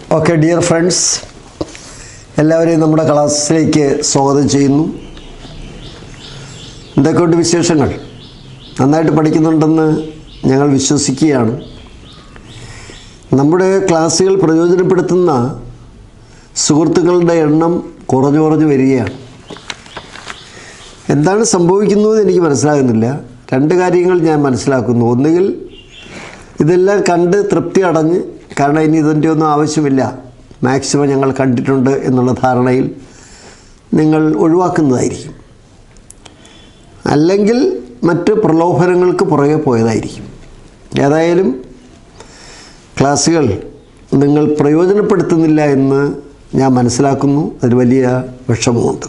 Okay dear friends എല്ലാവരെയും നമ്മുടെ ക്ലാസ്സിലേക്ക് സ്വാഗതം ചെയ്യുന്നു എന്തൊക്കെയുണ്ട് വിശേഷങ്ങൾ നന്നായിട്ട് പഠിക്കുന്നുണ്ടെന്ന് ഞങ്ങൾ വിശ്വസിക്കുകയാണ് നമ്മുടെ ക്ലാസ്സുകൾ പ്രയോജനപ്പെടുത്തുന്ന സുഹൃത്തുക്കളുടെ എണ്ണം കുറഞ്ഞു കുറഞ്ഞു വരികയാണ് എന്താണ് സംഭവിക്കുന്നത് എനിക്ക് മനസ്സിലാകുന്നില്ല രണ്ട് കാര്യങ്ങൾ ഞാൻ മനസ്സിലാക്കുന്നു ഒന്നുകിൽ ഇതെല്ലാം കണ്ട് തൃപ്തി അടഞ്ഞ് കാരണം ഇനി ഇതിൻ്റെ ഒന്നും ആവശ്യമില്ല മാക്സിമം ഞങ്ങൾ കണ്ടിട്ടുണ്ട് എന്നുള്ള ധാരണയിൽ നിങ്ങൾ ഒഴിവാക്കുന്നതായിരിക്കും അല്ലെങ്കിൽ മറ്റ് പ്രലോഭനങ്ങൾക്ക് പുറകെ പോയതായിരിക്കും ഏതായാലും ക്ലാസ്സുകൾ നിങ്ങൾ പ്രയോജനപ്പെടുത്തുന്നില്ല എന്ന് ഞാൻ മനസ്സിലാക്കുന്നു അതിൽ വലിയ വിഷമമുണ്ട്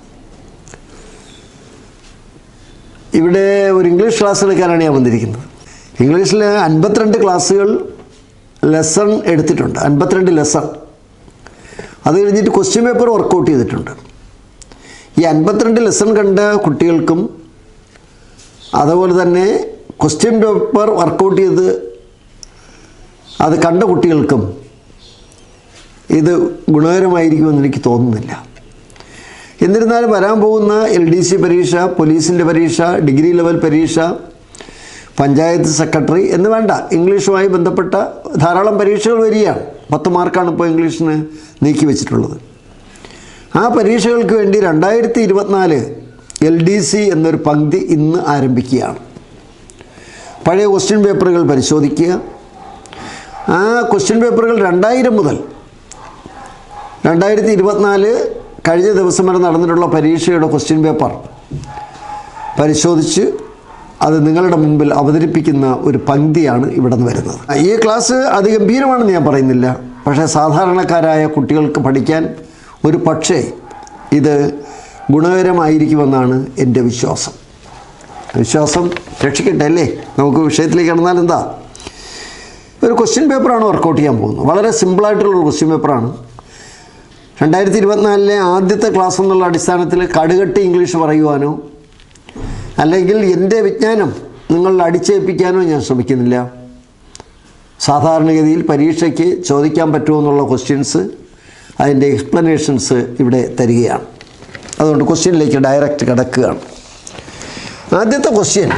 ഇവിടെ ഒരു ഇംഗ്ലീഷ് ക്ലാസ് എടുക്കാനാണ് ഞാൻ വന്നിരിക്കുന്നത് ഇംഗ്ലീഷിൽ അൻപത്തിരണ്ട് ക്ലാസ്സുകൾ ലെസൺ എടുത്തിട്ടുണ്ട് അൻപത്തിരണ്ട് ലെസൺ അത് കഴിഞ്ഞിട്ട് ക്വസ്റ്റ്യൻ പേപ്പർ വർക്കൗട്ട് ചെയ്തിട്ടുണ്ട് ഈ അൻപത്തിരണ്ട് ലെസൺ കണ്ട കുട്ടികൾക്കും അതുപോലെ തന്നെ ക്വസ്റ്റ്യൻ പേപ്പർ വർക്കൗട്ട് ചെയ്ത് അത് കണ്ട കുട്ടികൾക്കും ഇത് ഗുണകരമായിരിക്കുമെന്ന് എനിക്ക് തോന്നുന്നില്ല എന്നിരുന്നാലും വരാൻ പോകുന്ന എൽ ഡി സി പരീക്ഷ പോലീസിൻ്റെ പരീക്ഷ ഡിഗ്രി ലെവൽ പരീക്ഷ പഞ്ചായത്ത് സെക്രട്ടറി എന്ന് വേണ്ട ഇംഗ്ലീഷുമായി ബന്ധപ്പെട്ട ധാരാളം പരീക്ഷകൾ വരികയാണ് പത്ത് മാർക്കാണ് ഇപ്പോൾ ഇംഗ്ലീഷിന് നീക്കി വെച്ചിട്ടുള്ളത് ആ പരീക്ഷകൾക്ക് വേണ്ടി രണ്ടായിരത്തി ഇരുപത്തിനാല് എൽ ഡി സി എന്നൊരു പങ്ക്തി ഇന്ന് ആരംഭിക്കുകയാണ് പഴയ ക്വസ്റ്റ്യൻ പേപ്പറുകൾ പരിശോധിക്കുക ആ ക്വസ്റ്റ്യൻ പേപ്പറുകൾ രണ്ടായിരം മുതൽ രണ്ടായിരത്തി ഇരുപത്തിനാല് കഴിഞ്ഞ ദിവസം വരെ നടന്നിട്ടുള്ള പരീക്ഷയുടെ ക്വസ്റ്റ്യൻ പേപ്പർ പരിശോധിച്ച് അത് നിങ്ങളുടെ മുമ്പിൽ അവതരിപ്പിക്കുന്ന ഒരു പങ്ക്തിയാണ് ഇവിടെ നിന്ന് വരുന്നത് ഈ ക്ലാസ് അതിഗംഭീരമാണെന്ന് ഞാൻ പറയുന്നില്ല പക്ഷേ സാധാരണക്കാരായ കുട്ടികൾക്ക് പഠിക്കാൻ ഒരു പക്ഷേ ഇത് ഗുണകരമായിരിക്കുമെന്നാണ് എൻ്റെ വിശ്വാസം വിശ്വാസം രക്ഷിക്കട്ടെ അല്ലേ നമുക്ക് വിഷയത്തിലേക്ക് കടന്നാൽ എന്താ ഒരു ക്വസ്റ്റ്യൻ പേപ്പറാണ് വർക്കൗട്ട് ചെയ്യാൻ പോകുന്നത് വളരെ സിമ്പിളായിട്ടുള്ളൊരു ക്വസ്റ്റ്യൻ പേപ്പറാണ് രണ്ടായിരത്തി ഇരുപത്തിനാലിലെ ആദ്യത്തെ ക്ലാസ് എന്നുള്ള അടിസ്ഥാനത്തിൽ കടുകട്ടി ഇംഗ്ലീഷ് പറയുവാനോ അല്ലെങ്കിൽ എൻ്റെ വിജ്ഞാനം നിങ്ങളിൽ അടിച്ചേൽപ്പിക്കാനോ ഞാൻ ശ്രമിക്കുന്നില്ല സാധാരണഗതിയിൽ പരീക്ഷയ്ക്ക് ചോദിക്കാൻ പറ്റുമോ എന്നുള്ള ക്വസ്റ്റ്യൻസ് അതിൻ്റെ എക്സ്പ്ലനേഷൻസ് ഇവിടെ തരികയാണ് അതുകൊണ്ട് ക്വസ്റ്റ്യനിലേക്ക് ഡയറക്റ്റ് കിടക്കുകയാണ് ആദ്യത്തെ question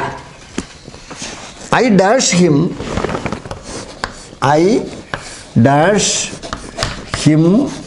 I dash him I dash him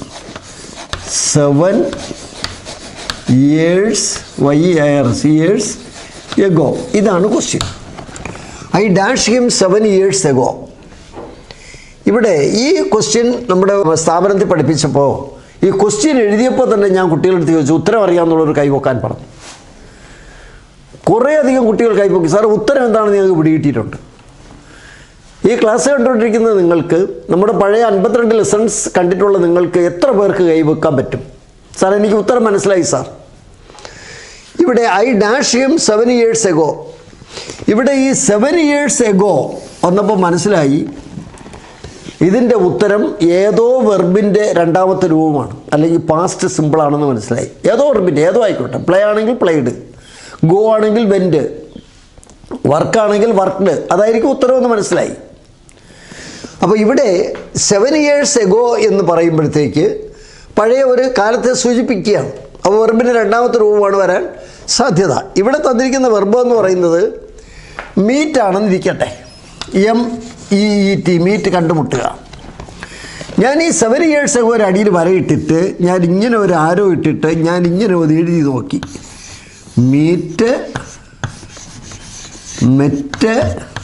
seven years why years years ago ഇതാണ് question I dash him seven years ago ഇവിടെ ഈ ക്വസ്റ്റ്യൻ നമ്മുടെ സ്ഥാപനത്തിൽ പഠിപ്പിച്ചപ്പോൾ ഈ ക്വസ്റ്റ്യൻ എഴുതിയപ്പോൾ തന്നെ ഞാൻ കുട്ടികളെടുത്ത് ചോദിച്ചു ഉത്തരം അറിയാമെന്നുള്ളൊരു കൈവക്കാൻ പറഞ്ഞു കുറേയധികം കുട്ടികൾ കൈപ്പൊക്കി സാർ ഉത്തരം എന്താണെന്ന് ഞങ്ങൾക്ക് പിടികിട്ടിയിട്ടുണ്ട് ഈ ക്ലാസ് കണ്ടുകൊണ്ടിരിക്കുന്ന നിങ്ങൾക്ക് നമ്മുടെ പഴയ അൻപത്തിരണ്ട് ലെസൺസ് കണ്ടിട്ടുള്ള നിങ്ങൾക്ക് എത്ര പേർക്ക് കൈവെക്കാൻ പറ്റും സാർ എനിക്ക് ഉത്തരം മനസ്സിലായി സാർ ഇവിടെ I dash him seven years ago ഇവിടെ ഈ സെവൻ ഇയേഴ്സ് എഗോ വന്നപ്പോൾ മനസ്സിലായി ഇതിൻ്റെ ഉത്തരം ഏതോ വെർബിൻ്റെ രണ്ടാമത്തെ രൂപമാണ് അല്ലെങ്കിൽ പാസ്റ്റ് സിമ്പിളാണെന്ന് മനസ്സിലായി ഏതോ വെർബിൻ്റെ ഏതോ ആയിക്കോട്ടെ പ്ലേ ആണെങ്കിൽ പ്ലേഡ് ഗോ ആണെങ്കിൽ വെൻറ്റ് വർക്കാണെങ്കിൽ വർക്ക്ഡ് അതായിരിക്കും ഉത്തരവെന്ന് മനസ്സിലായി അപ്പോൾ ഇവിടെ സെവൻ ഇയേഴ്സ് എഗോ എന്ന് പറയുമ്പോഴത്തേക്ക് പഴയ ഒരു കാലത്തെ സൂചിപ്പിക്കുകയാണ് അപ്പോൾ വെർബിൻ്റെ രണ്ടാമത്തെ രൂപമാണ് വരാൻ സാധ്യത ഇവിടെ തന്നിരിക്കുന്ന വെർബ് എന്ന് പറയുന്നത് മീറ്റ് ആണെന്നിരിക്കട്ടെ M E E T meet കണ്ടുമുട്ടുക ഞാൻ ഈ സെവൻ ഇയേഴ്സ് എഗോ ഒരു അടിയിൽ വരയിട്ടിട്ട് ഞാൻ ഇങ്ങനെ ഒരു ആരോ ഇട്ടിട്ട് ഞാൻ ഇങ്ങനെ ഒരു എഴുതി നോക്കി മീറ്റ് മെറ്റ്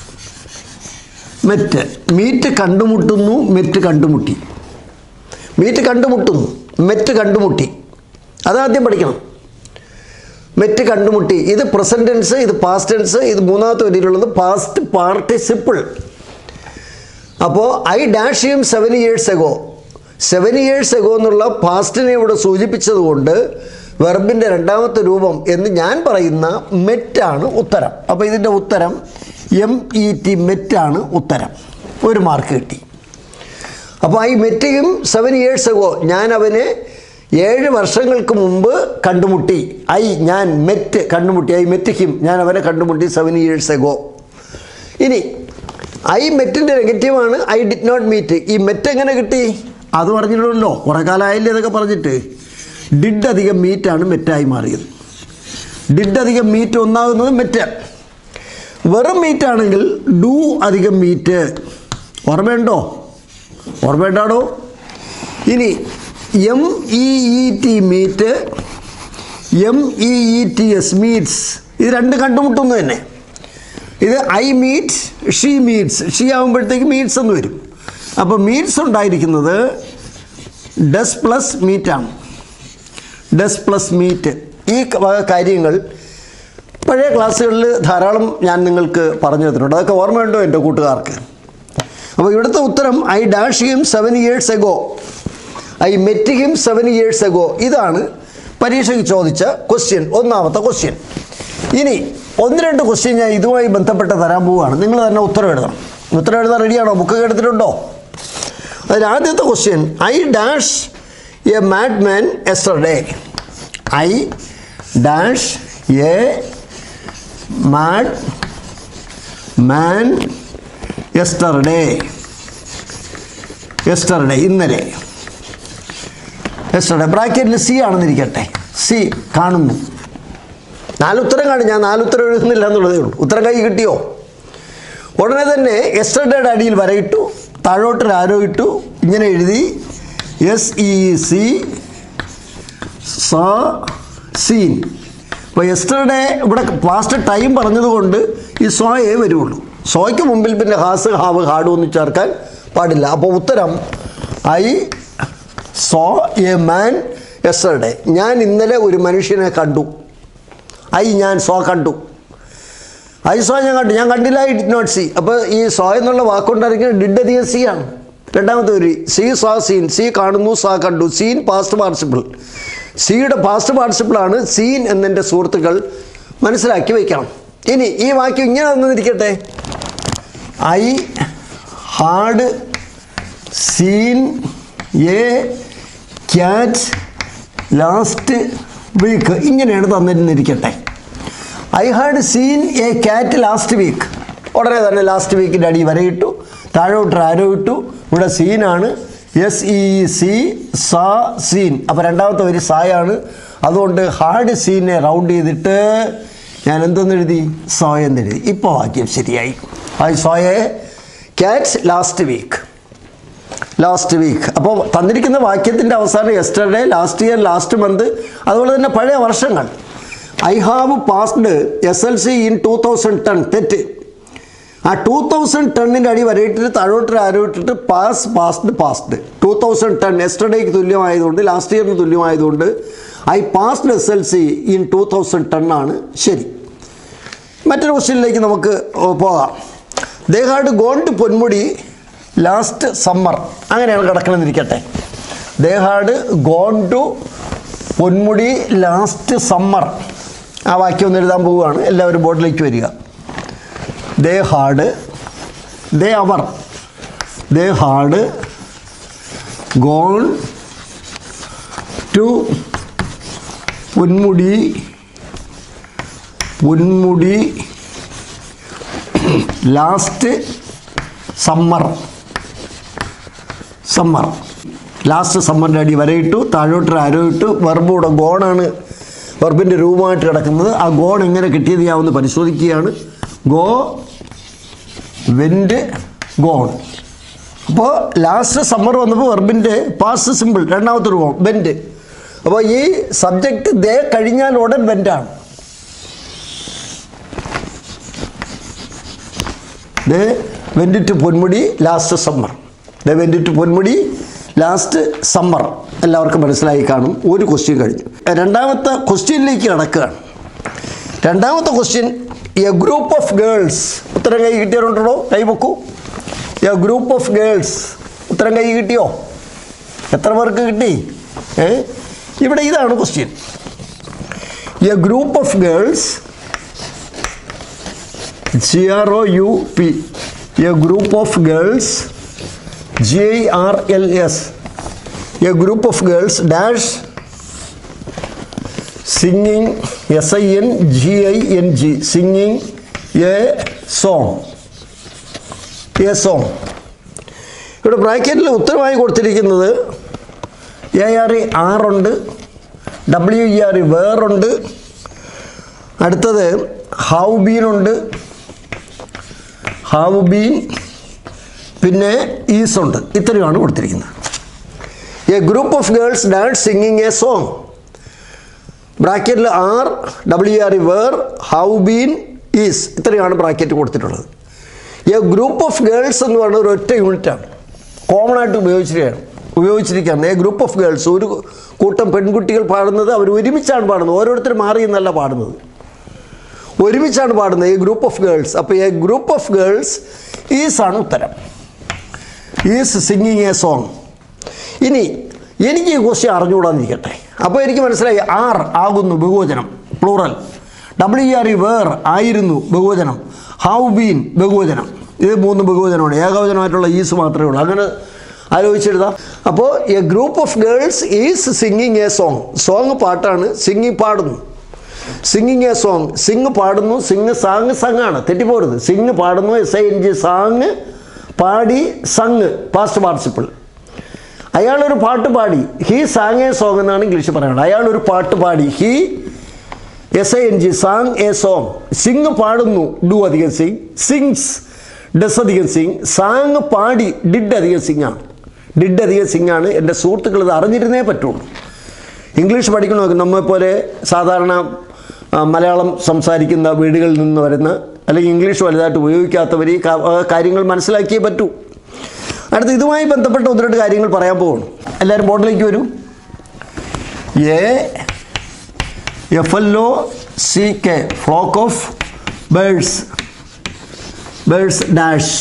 മെറ്റ് മീറ്റ് കണ്ടുമുട്ടുന്നു മെറ്റ് കണ്ടുമുട്ടി മീറ്റ് കണ്ടുമുട്ടുന്നു മെറ്റ് കണ്ടുമുട്ടി അതാദ്യം പഠിക്കണം മെറ്റ് കണ്ടുമുട്ടി ഇത് പ്രസൻറ്റ് ടെൻസ് ഇത് പാസ്റ്റ് ടെൻസ് ഇത് മൂന്നാമത്തെ വരിയിലുള്ളത് പാസ്റ്റ് പാർട്ടിസിപ്പിൾ അപ്പോൾ ഐ ഡാഷ് യും seven years ago seven years ago എന്നുള്ള പാസ്റ്റിനെ ഇവിടെ സൂചിപ്പിച്ചതുകൊണ്ട് വെർബിൻ്റെ രണ്ടാമത്തെ രൂപം എന്ന് ഞാൻ പറയുന്ന മെറ്റാണ് ഉത്തരം അപ്പോൾ ഇതിൻ്റെ ഉത്തരം എം ഇ ടി മെറ്റാണ് ഉത്തരം ഒരു മാർക്ക് കിട്ടി അപ്പോൾ ഈ മെറ്റയും സെവൻ ഇയേഴ്സ് എഗോ ഞാൻ അവനെ ഏഴ് വർഷങ്ങൾക്ക് മുമ്പ് കണ്ടുമുട്ടി ഐ ഞാൻ മെറ്റ് കണ്ടുമുട്ടി ഐ മെറ്റ് ഹിം ഞാൻ അവനെ കണ്ടുമുട്ടി സെവൻ ഇയേഴ്സ് എഗോ ഇനി ഐ മെറ്റിൻ്റെ നെഗറ്റീവാണ് ഐ ഡിഡ് നോട്ട് മീറ്റ് ഈ മെറ്റ് എങ്ങനെ കിട്ടി അത് പറഞ്ഞിട്ടുണ്ടല്ലോ കുറേ കാലമായില്ലേ ഇതൊക്കെ പറഞ്ഞിട്ട് ഡിഡ് അധികം മീറ്റാണ് മെറ്റായി മാറിയത് ഡിഡ് അധികം മീറ്റ് ഒന്നാകുന്നത് മെറ്റ് വെറും മീറ്റ് ആണെങ്കിൽ ഡു അധികം മീറ്റ് ഓർമ്മയുണ്ടോ ഓർമ്മയുണ്ടാടോ ഇനി M E E T meet M E E T S meets ഇത് രണ്ട് കണ്ടുമുട്ടുന്നു തന്നെ ഇത് I meet she meets she ആകുമ്പോഴത്തേക്ക് മീറ്റ്സ് എന്ന് വരും അപ്പോൾ മീറ്റ്സ് ഉണ്ടായിരിക്കുന്നത് ഡസ് പ്ലസ് മീറ്റാണ് ഡസ് പ്ലസ് മീറ്റ് ഈ വക കാര്യങ്ങൾ പഴയ ക്ലാസ്സുകളിൽ ധാരാളം ഞാൻ നിങ്ങൾക്ക് പറഞ്ഞു തന്നിട്ടുണ്ട് അതൊക്കെ ഓർമ്മയുണ്ടോ എൻ്റെ കൂട്ടുകാർക്ക് അപ്പോൾ ഇവിടുത്തെ ഉത്തരം I dash him seven years ago I met him seven years ago ഇതാണ് പരീക്ഷയ്ക്ക് ചോദിച്ച ക്വസ്റ്റ്യൻ ഒന്നാമത്തെ ക്വസ്റ്റ്യൻ ഇനി ഒന്ന് രണ്ട് ക്വസ്റ്റ്യൻ ഞാൻ ഇതുമായി ബന്ധപ്പെട്ട് തരാൻ പോവുകയാണ് നിങ്ങൾ തന്നെ ഉത്തരം എഴുതണം ഉത്തരം എഴുതാൻ റെഡിയാണോ ബുക്ക് എടുത്തിട്ടുണ്ടോ അതിൽ ആദ്യത്തെ question I dash a mad man yesterday I dash a mad man yesterday yesterday ഇന്നലെ എസ്റ്റർഡേ ബ്രാക്കറ്റിൽ സി ആണെന്നിരിക്കട്ടെ സി കാണുന്നു നാലുത്തരം കാണും ഞാൻ നാലുത്തരം എഴുതുന്നില്ല എന്നുള്ളതേ ഉള്ളൂ ഉത്തരം കൈ കിട്ടിയോ ഉടനെ തന്നെ എസ്റ്റർഡേയുടെ അടിയിൽ വരയിട്ടു താഴോട്ടൊരു ആരോ ഇട്ടു ഇങ്ങനെ എഴുതി S E C saw seen അപ്പോൾ എസ്റ്റർഡേ ഇവിടെ പാസ്റ്റ് ടൈം പറഞ്ഞതുകൊണ്ട് ഈ സോയേ വരുള്ളൂ സോയ്ക്ക് മുമ്പിൽ പിന്നെ ഹാസ് ഹാവ് ഹാഡ് ഒന്നും ചേർക്കാൻ പാടില്ല അപ്പോൾ ഉത്തരം I saw a man yesterday ഞാൻ ഇന്നലെ ഒരു മനുഷ്യനെ കണ്ടു ഐ ഞാൻ സോ കണ്ടു ഐ സോ ഞാൻ കണ്ടു ഞാൻ കണ്ടില്ല ഐ ഡിഡ് നോട്ട് സി അപ്പോൾ ഈ സോ എന്നുള്ള വാക്കുകൊണ്ടിരിക്കുന്നത് ഡിഡ് അധികം സി ആണ് രണ്ടാമത്തെ ഒരു സി സോ സീൻ സി കാണുന്നു സോ കണ്ടു സീൻ പാസ്റ്റ് പാർട്ടിസിപ്പിൾ സിയുടെ പാസ്റ്റ് പാർട്ടിസിപ്പിളാണ് സീൻ എന്നെൻ്റെ സുഹൃത്തുക്കൾ മനസ്സിലാക്കി വയ്ക്കണം ഇനി ഈ വാക്യം ഇങ്ങനെ വന്നിരിക്കട്ടെ I had seen a cat last week ഇങ്ങനെയാണ് തന്നിരുന്നിരിക്കട്ടെ I had seen a cat last week ഉടനെ തന്നെ ലാസ്റ്റ് വീക്കിൻ്റെ അടി വരയിട്ടു താഴോട്ട് ആരോ ഇട്ടു ഇവിടെ സീനാണ് S E C saw seen അപ്പോൾ രണ്ടാമത്തെ ഒരു സായാണ് അതുകൊണ്ട് ഹാർഡ് സീനെ റൗണ്ട് ചെയ്തിട്ട് ഞാൻ എന്തെന്ന് എഴുതി സോ എന്നെഴുതി ഇപ്പോൾ വാക്യം ശരിയായി I saw a cat last week last week അപ്പോൾ തന്നിരിക്കുന്ന വാക്യത്തിൻ്റെ അവസാനം yesterday last year last month അതുപോലെ തന്നെ പഴയ വർഷങ്ങൾ I have passed S L C in two thousand ten തെറ്റ് ആ ടൂ തൗസൻഡ് ടെന്നിൻ്റെ അടി വരയിട്ടിട്ട് താഴോട്ട് ആരോ ഇട്ടിട്ട് pass passed passed two thousand ten എസ്റ്റർഡേക്ക് തുല്യമായതുകൊണ്ട് ലാസ്റ്റ് ഇയറിന് തുല്യമായതുകൊണ്ട് I passed S L C in two thousand ten ആണ് ശരി മറ്റൊരു ക്വസ്റ്റ്യനിലേക്ക് നമുക്ക് പോകാം they had gone to Ponmudi last summer അങ്ങനെയാണ് കിടക്കണമെന്നിരിക്കട്ടെ they had gone to Ponmudi last summer ആ വാക്യം ഒന്ന് എഴുതാൻ പോവുകയാണ് എല്ലാവരും ബോർഡിലേക്ക് വരിക ദേ ഹാഡ് ദേ അവർ they had gone to Ponmudi Ponmudi last summer summer last സമ്മറിൻ്റെ അടി വരയിട്ടു താഴോട്ട് ആരോ ഇട്ടു വെർബ് ഇവിടെ ഗോണാണ് വെർബിൻ്റെ രൂപമായിട്ട് കിടക്കുന്നത് ആ ഗോൺ എങ്ങനെ കിട്ടിയത് ഞാൻ ഒന്ന് പരിശോധിക്കുകയാണ് ഗോ വെൻറ്റ് ഗോൺ അപ്പോൾ ലാസ്റ്റ് സമ്മർ വന്നപ്പോൾ വെർബിൻ്റെ പാസ്റ്റ് സിമ്പിൾ രണ്ടാമത്തെ രൂപം വെൻറ്റ് അപ്പോൾ ഈ സബ്ജക്റ്റ് ദേ കഴിഞ്ഞാൽ ഉടൻ വെൻ്റാണ് they went to Ponmudi last summer they went to Ponmudi last summer എല്ലാവർക്കും മനസ്സിലായി കാണും ഒരു ക്വസ്റ്റ്യൻ കഴിഞ്ഞു രണ്ടാമത്തെ ക്വസ്റ്റ്യനിലേക്ക് കടക്കുകയാണ് രണ്ടാമത്തെ question a group of girls ഉത്തരം കൈ കിട്ടിയവരുണ്ടോ കൈ പൊക്കൂ എ ഗ്രൂപ്പ് ഓഫ് ഗേൾസ് ഉത്തരം കൈ കിട്ടിയോ എത്ര പേർക്ക് കിട്ടി ഏ ഇവിടെ ഇതാണ് question a group of girls G R O U P a group of girls G I R L S a group of girls dash singing S I N G I N G singing a song a song ഇവിടെ ബ്രാക്കറ്റിൽ ഉത്തരമായി കൊടുത്തിരിക്കുന്നത് A R E ആറുണ്ട് W E R E വേറുണ്ട് അടുത്തത് how ബീനുണ്ട് how been പിന്നെ is ഉണ്ട് ഇത്രയുമാണ് കൊടുത്തിരിക്കുന്നത് a group of girls dance singing a song ബ്രാക്കറ്റിൽ are W R E were how been is ഇത്രയാണ് ബ്രാക്കറ്റ് കൊടുത്തിട്ടുള്ളത് എ ഗ്രൂപ്പ് ഓഫ് ഗേൾസ് എന്ന് പറയുന്നത് ഒരു ഒറ്റ യൂണിറ്റാണ് കോമൺ ആയിട്ട് ഉപയോഗിച്ചിരിക്കുകയാണ് ഉപയോഗിച്ചിരിക്കുകയാണ് എ ഗ്രൂപ്പ് ഓഫ് ഗേൾസ് ഒരു കൂട്ടം പെൺകുട്ടികൾ പാടുന്നത് അവർ ഒരുമിച്ചാണ് പാടുന്നത് ഓരോരുത്തർ മാറി എന്നല്ല പാടുന്നത് ഒരുമിച്ചാണ് പാടുന്നത് എ ഗ്രൂപ്പ് ഓഫ് ഗേൾസ് അപ്പോൾ a group of girls is ആണ് ഉത്തരം ഈസ് സിംഗിങ് എ സോങ് ഇനി എനിക്ക് ഈ ക്വസ്റ്റ്യൻ അറിഞ്ഞുകൂടാന്നിരിക്കട്ടെ അപ്പോൾ എനിക്ക് മനസ്സിലായി ആർ ആകുന്നു ബഹുവചനം plural W R E were ആയിരുന്നു ബഹുവചനം ഹൗ ബീൻ ബഹുവചനം ഇത് മൂന്ന് ബഹുവചനമാണ് ഏകവചനമായിട്ടുള്ള ഈസ് മാത്രമേ ഉള്ളൂ അങ്ങനെ ആലോചിച്ചെഴുതാം അപ്പോൾ a group of girls is singing a song song പാട്ടാണ് സിംഗിങ് പാടുന്നു സിംഗിങ് എ സോങ് സിംഗ് പാടുന്നു സിംഗ് സാങ് സങ്ങാണ് തെറ്റിപ്പോരുത് സിംഗ് പാടുന്നു S I N G sang പാടി സങ് പാസ്റ്റ് പാർട്ടിസിപ്പിൾ അയാളൊരു പാട്ട് പാടി ഹീ സാങ് എ സോങ് എന്നാണ് ഇംഗ്ലീഷ് പറയുന്നത് അയാളൊരു പാട്ട് പാടി he S I N G sang a song sing പാടുന്നു ഡു അധികം സിംഗ് സിങ്സ് ഡസ് അധികം സിംഗ് സാങ് പാടി ഡിഡ് അധികം സിംഗ് ആണ് ഡിഡ് അധികം സിംഗ് ആണ് എൻ്റെ സുഹൃത്തുക്കൾ ഇത് അറിഞ്ഞിരുന്നേ പറ്റുള്ളൂ ഇംഗ്ലീഷ് പഠിക്കണമെങ്കിൽ നമ്മെ പോലെ സാധാരണ ആ, മലയാളം സംസാരിക്കുന്ന വീടുകളിൽ നിന്ന് വരുന്ന അല്ലെങ്കിൽ ഇംഗ്ലീഷ് വലുതായിട്ട് ഉപയോഗിക്കാത്തവർ ഈ കാ- ആ കാര്യങ്ങൾ മനസ്സിലാക്കിയേ പറ്റൂ അടുത്ത് ഇതുമായി ബന്ധപ്പെട്ട ഒന്ന് രണ്ട് കാര്യങ്ങൾ പറയാൻ പോകണം എല്ലാവരും ബോർഡിലേക്ക് വരൂ a F L O C K flock of birds birds dash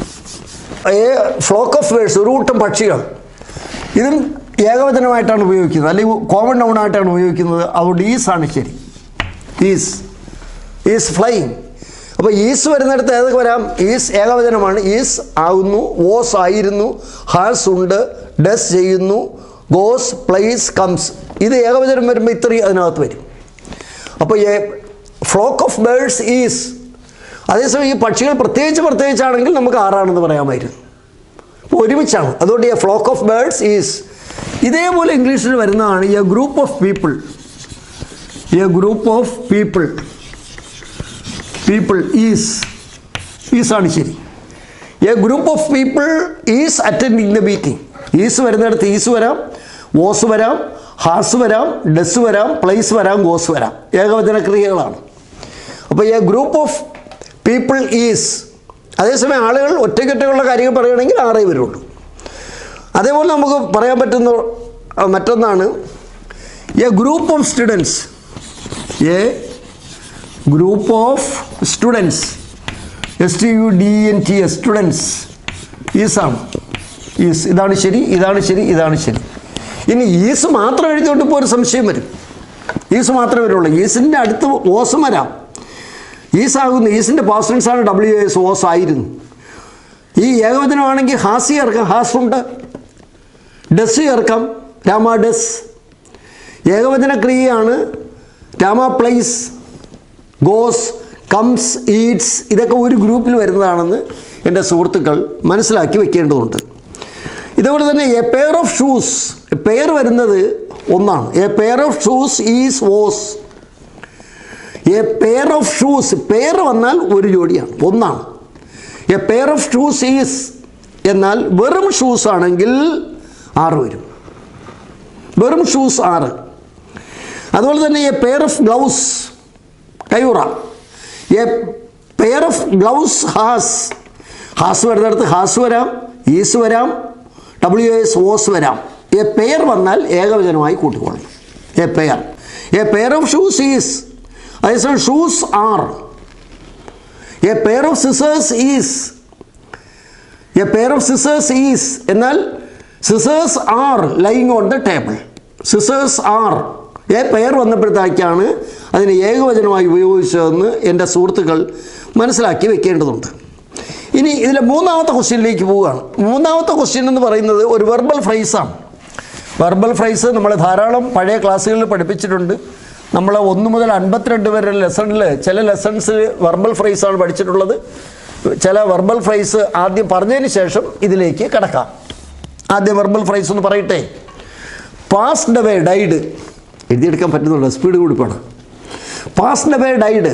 a flock of birds ഒരു കൂട്ടം പക്ഷികൾ ഇതും ഏകവചനമായിട്ടാണ് ഉപയോഗിക്കുന്നത് അല്ലെങ്കിൽ കോമൺ നൗൺ ആയിട്ടാണ് ഉപയോഗിക്കുന്നത് അതുകൊണ്ട് ഈസ് ആണ് ശരി ഈസ് ഈസ് ഫ്ലൈയിങ് അപ്പോൾ ഈസ് വരുന്നിടത്ത് ഏതൊക്കെ വരാം ഈസ് ഏകവചനമാണ് ഈസ് ആകുന്നു വോസ് ആയിരുന്നു ഹാസ് ഉണ്ട് ഡസ് ചെയ്യുന്നു ഗോസ് പ്ലേസ് കംസ് ഇത് ഏകവചനം വരുമ്പോൾ ഇത്രയും അതിനകത്ത് വരും അപ്പോൾ a flock of birds is അതേസമയം ഈ പക്ഷികൾ പ്രത്യേകിച്ച് പ്രത്യേകിച്ചാണെങ്കിൽ നമുക്ക് ആറാണെന്ന് പറയാമായിരുന്നു അപ്പോൾ ഒരുമിച്ചാണ് അതുകൊണ്ട് a flock of birds is ഇതേപോലെ ഇംഗ്ലീഷിൽ വരുന്നതാണ് a group of people a group of people people is ഈസാണ് ശരി a group of people is attending the meeting is വരുന്നിടത്ത് ഈസ് വരാം വോസ് വരാം ഹാസ് വരാം ഡസ് വരാം പ്ലേസ് വരാം ഗോസ് വരാം ഏകവചന ക്രിയകളാണ് അപ്പോൾ a group of people is അതേസമയം ആളുകൾ ഒറ്റയ്ക്കൊറ്റയുള്ള കാര്യങ്ങൾ പറയുകയാണെങ്കിൽ ആറേ വരുള്ളൂ അതേപോലെ നമുക്ക് പറയാൻ പറ്റുന്ന ആ, മറ്റൊന്നാണ് a group of students a group of students S T U D N T S students ഈസാണ് ഈസ് ഇതാണ് ശരി ഇതാണ് ശരി ഇതാണ് ശരി ഇനി ഈസ് മാത്രം എഴുതിയോണ്ട് ഇപ്പോൾ ഒരു സംശയം വരും ഈസ് മാത്രമേ വരുള്ളൂ ഈസിൻ്റെ അടുത്ത് ഓസം വരാം ഈസ് ആകുന്നു ഈസിൻ്റെ പോസ്റ്റൻസ് ആണ് ഡബ്ല്യു എസ് ഓസ് ആയിരുന്നു ഈ ഏകവചനമാണെങ്കിൽ ഹാസ് ചേർക്കാം ഹാസ് ഉണ്ട് ഡസ് ചേർക്കാം രാമ ഡസ് ഏകവചന ക്രിയയാണ് Rama plays goes comes eats ഇതൊക്കെ ഒരു ഗ്രൂപ്പിൽ വരുന്നതാണെന്ന് എൻ്റെ സുഹൃത്തുക്കൾ മനസ്സിലാക്കി വെക്കേണ്ടതുണ്ട് ഇതുപോലെ തന്നെ a pair of shoes pair വരുന്നത് ഒന്നാണ് a pair of shoes is was a pair of shoes pair വന്നാൽ ഒരു ജോഡിയാണ് ഒന്നാണ് a pair of shoes is എന്നാൽ വെറും ഷൂസ് ആണെങ്കിൽ ആറ് വരും വെറും ഷൂസ് ആറ് അതുപോലെ തന്നെ എ പെയർ ഓഫ് ഗ്ലൗസ് കൈയുറ a pair of gloves has has വരുന്നിടത്ത് ഹാസ് വരാം ഈസ് വരാം ഡബ്ല്യു എസ് ഓസ് വരാം എ പെയർ വന്നാൽ ഏകവചനമായി കൂട്ടിക്കൊള്ളണം a pair a pair of shoes is അതേസമയം shoes are a pair of scissors is a pair of scissors is എന്നാൽ scissors are lying on the table scissors are a pair വന്നപ്പോഴത്തേക്കാണ് അതിന് ഏകവചനമായി ഉപയോഗിച്ചതെന്ന് എൻ്റെ സുഹൃത്തുക്കൾ മനസ്സിലാക്കി വെക്കേണ്ടതുണ്ട് ഇനി ഇതിലെ മൂന്നാമത്തെ ക്വസ്റ്റ്യനിലേക്ക് പോവുകയാണ് മൂന്നാമത്തെ ക്വസ്റ്റ്യൻ എന്ന് പറയുന്നത് ഒരു വെർബൽ ഫ്രൈസാണ് വെർബൽ ഫ്രൈസ് നമ്മൾ ധാരാളം പഴയ ക്ലാസ്സുകളിൽ പഠിപ്പിച്ചിട്ടുണ്ട് നമ്മൾ ഒന്ന് മുതൽ അൻപത്തിരണ്ട് വരെ ലെസണിൽ ചില ലെസൺസിൽ വെർബൽ ഫ്രൈസാണ് പഠിച്ചിട്ടുള്ളത് ചില വെർബൽ ഫ്രൈസ് ആദ്യം പറഞ്ഞതിന് ശേഷം ഇതിലേക്ക് കിടക്കാം ആദ്യം വെർബൽ ഫ്രൈസ് ഒന്ന് പറയട്ടെ പാസ്ഡ് അവേ ഡൈഡ് എഴുതിയെടുക്കാൻ പറ്റുന്നുണ്ടോ സ്പീഡ് കൂടി പോണം passed away died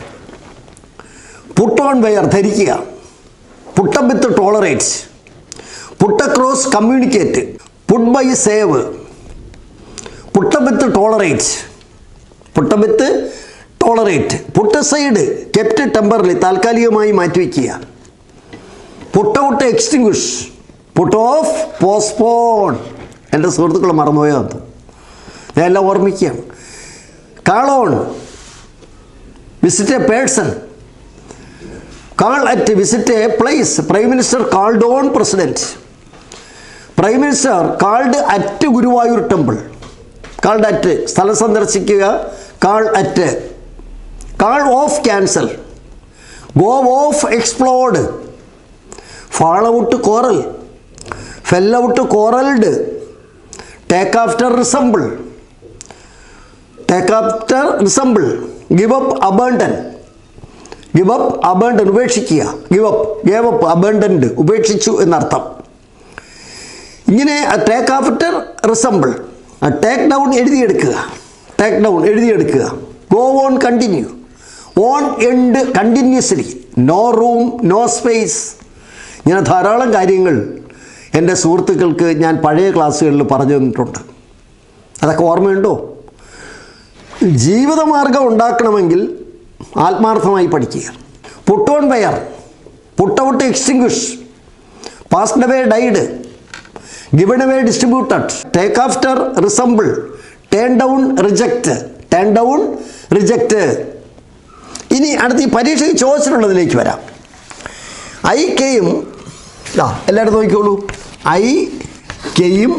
put on wear ധരിക്കുക put up with tolerates put across communicate put by save put up with tolerates put up with tolerate put side kept temporarily താൽക്കാലികമായി മാറ്റിവെക്കുക put out extinguish put off postpone എൻ്റെ സുഹൃത്തുക്കൾ മറന്നുപോയത് ഞാൻ എല്ലാം ഓർമ്മിക്കുകയാണ് call on visit a person call at visit a place prime minister called on president prime minister called at Guruvayur temple called at സ്ഥലം സന്ദർശിക്കുക call at call off cancel go off exploded fall out quarrel fell out quarrelled take after resemble take after resemble give up abandon give up abandon ഉപേക്ഷിക്കുക give up gave up abandoned ഉപേക്ഷിച്ചു എന്നർത്ഥം ഇങ്ങനെ take after resemble take down എഴുതിയെടുക്കുക take down എഴുതിയെടുക്കുക go on continue on and continuously no room no space ഇങ്ങനെ ധാരാളം കാര്യങ്ങൾ എൻ്റെ സുഹൃത്തുക്കൾക്ക് ഞാൻ പഴയ ക്ലാസ്സുകളിൽ പറഞ്ഞു തന്നിട്ടുണ്ട് അതൊക്കെ ഓർമ്മയുണ്ടോ ജീവിതമാർഗം ഉണ്ടാക്കണമെങ്കിൽ ആത്മാർത്ഥമായി പഠിക്കുക put on wear put out extinguish passed away died given away distributed take after resemble turn down reject turn down reject ഇനി അടുത്ത് ഈ പരീക്ഷയ്ക്ക് ചോദിച്ചിട്ടുള്ളതിലേക്ക് വരാം ഐ കെയും ആ എല്ലാവരും നോക്കിക്കോളൂ ഐ കെയും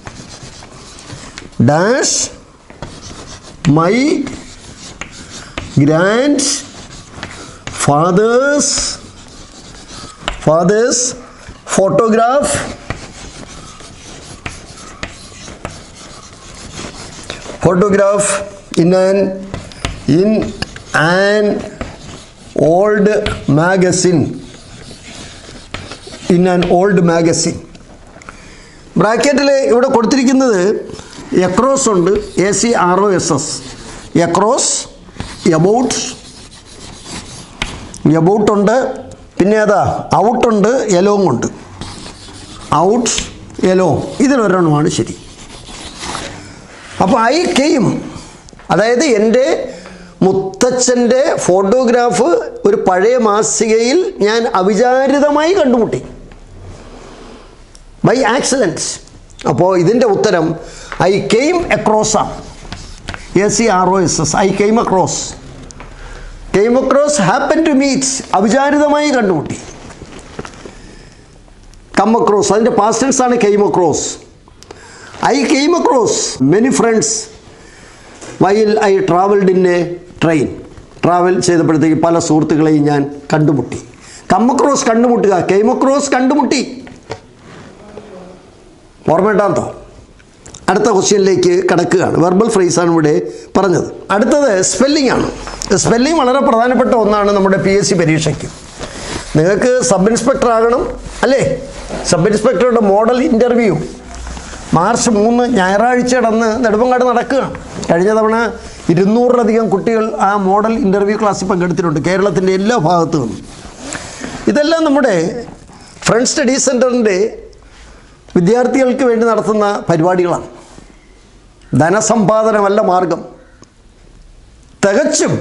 dash my grandfather's father's photograph photograph in an in an old magazine in an old magazine ബ്രാക്കറ്റിൽ ഇവിടെ കൊടുത്തിരിക്കുന്നത് എക്രോസ് ഉണ്ട് A C R O S S across about about ഉണ്ട് പിന്നെ ഏതാ ഔട്ടുണ്ട് എലോങ് ഉണ്ട് ഔട്ട് എലോങ് ഇതിലൊരെണ്ണമാണ് ശരി അപ്പോൾ ഐ കെയും അതായത് എൻ്റെ മുത്തച്ഛൻ്റെ ഫോട്ടോഗ്രാഫ് ഒരു പഴയ മാസികയിൽ ഞാൻ അവിചാരിതമായി കണ്ടുമുട്ടി ബൈ ആക്സിഡൻറ്റ് അപ്പോൾ ഇതിൻ്റെ ഉത്തരം ഐ കെയിം അക്രോസ് ആണ് A C R O S S I came across came across happen to meet അവിചാരിതമായി കണ്ടുമുട്ടി കം അക്രോസ് അതിൻ്റെ പാസ്റ്റൻസ് ആണ് came across I came across many friends while I travelled in a train travel ചെയ്തപ്പോഴത്തേക്ക് പല സുഹൃത്തുക്കളെയും ഞാൻ കണ്ടുമുട്ടി കമ്മക്രോസ് കണ്ടുമുട്ടുക കെയ്മക്രോസ് കണ്ടുമുട്ടി ഓർമ്മയിട്ടാന്തോ അടുത്ത ക്വസ്റ്റ്യനിലേക്ക് കടക്കുകയാണ് വെർബൽ ഫ്രേസാണ് ഇവിടെ പറഞ്ഞത് അടുത്തത് സ്പെല്ലിംഗ് ആണ് സ്പെല്ലിംഗ് വളരെ പ്രധാനപ്പെട്ട ഒന്നാണ് നമ്മുടെ പി എസ് സി പരീക്ഷയ്ക്ക് നിങ്ങൾക്ക് സബ് ഇൻസ്പെക്ടർ ആകണം അല്ലേ സബ് ഇൻസ്പെക്ടറുടെ മോഡൽ ഇൻ്റർവ്യൂ മാർച്ച് മൂന്ന് ഞായറാഴ്ച അന്ന് നെടുമ്പങ്ങാട് നടക്കുകയാണ് കഴിഞ്ഞ തവണ ഇരുന്നൂറിലധികം കുട്ടികൾ ആ മോഡൽ ഇൻ്റർവ്യൂ ക്ലാസ്സിൽ പങ്കെടുത്തിട്ടുണ്ട് കേരളത്തിൻ്റെ എല്ലാ ഭാഗത്തു നിന്നും ഇതെല്ലാം നമ്മുടെ ഫ്രണ്ട് സ്റ്റഡി സെൻറ്ററിൻ്റെ വിദ്യാർത്ഥികൾക്ക് വേണ്ടി നടത്തുന്ന പരിപാടികളാണ് ധനസമ്പാദനമല്ല മാർഗം തികച്ചും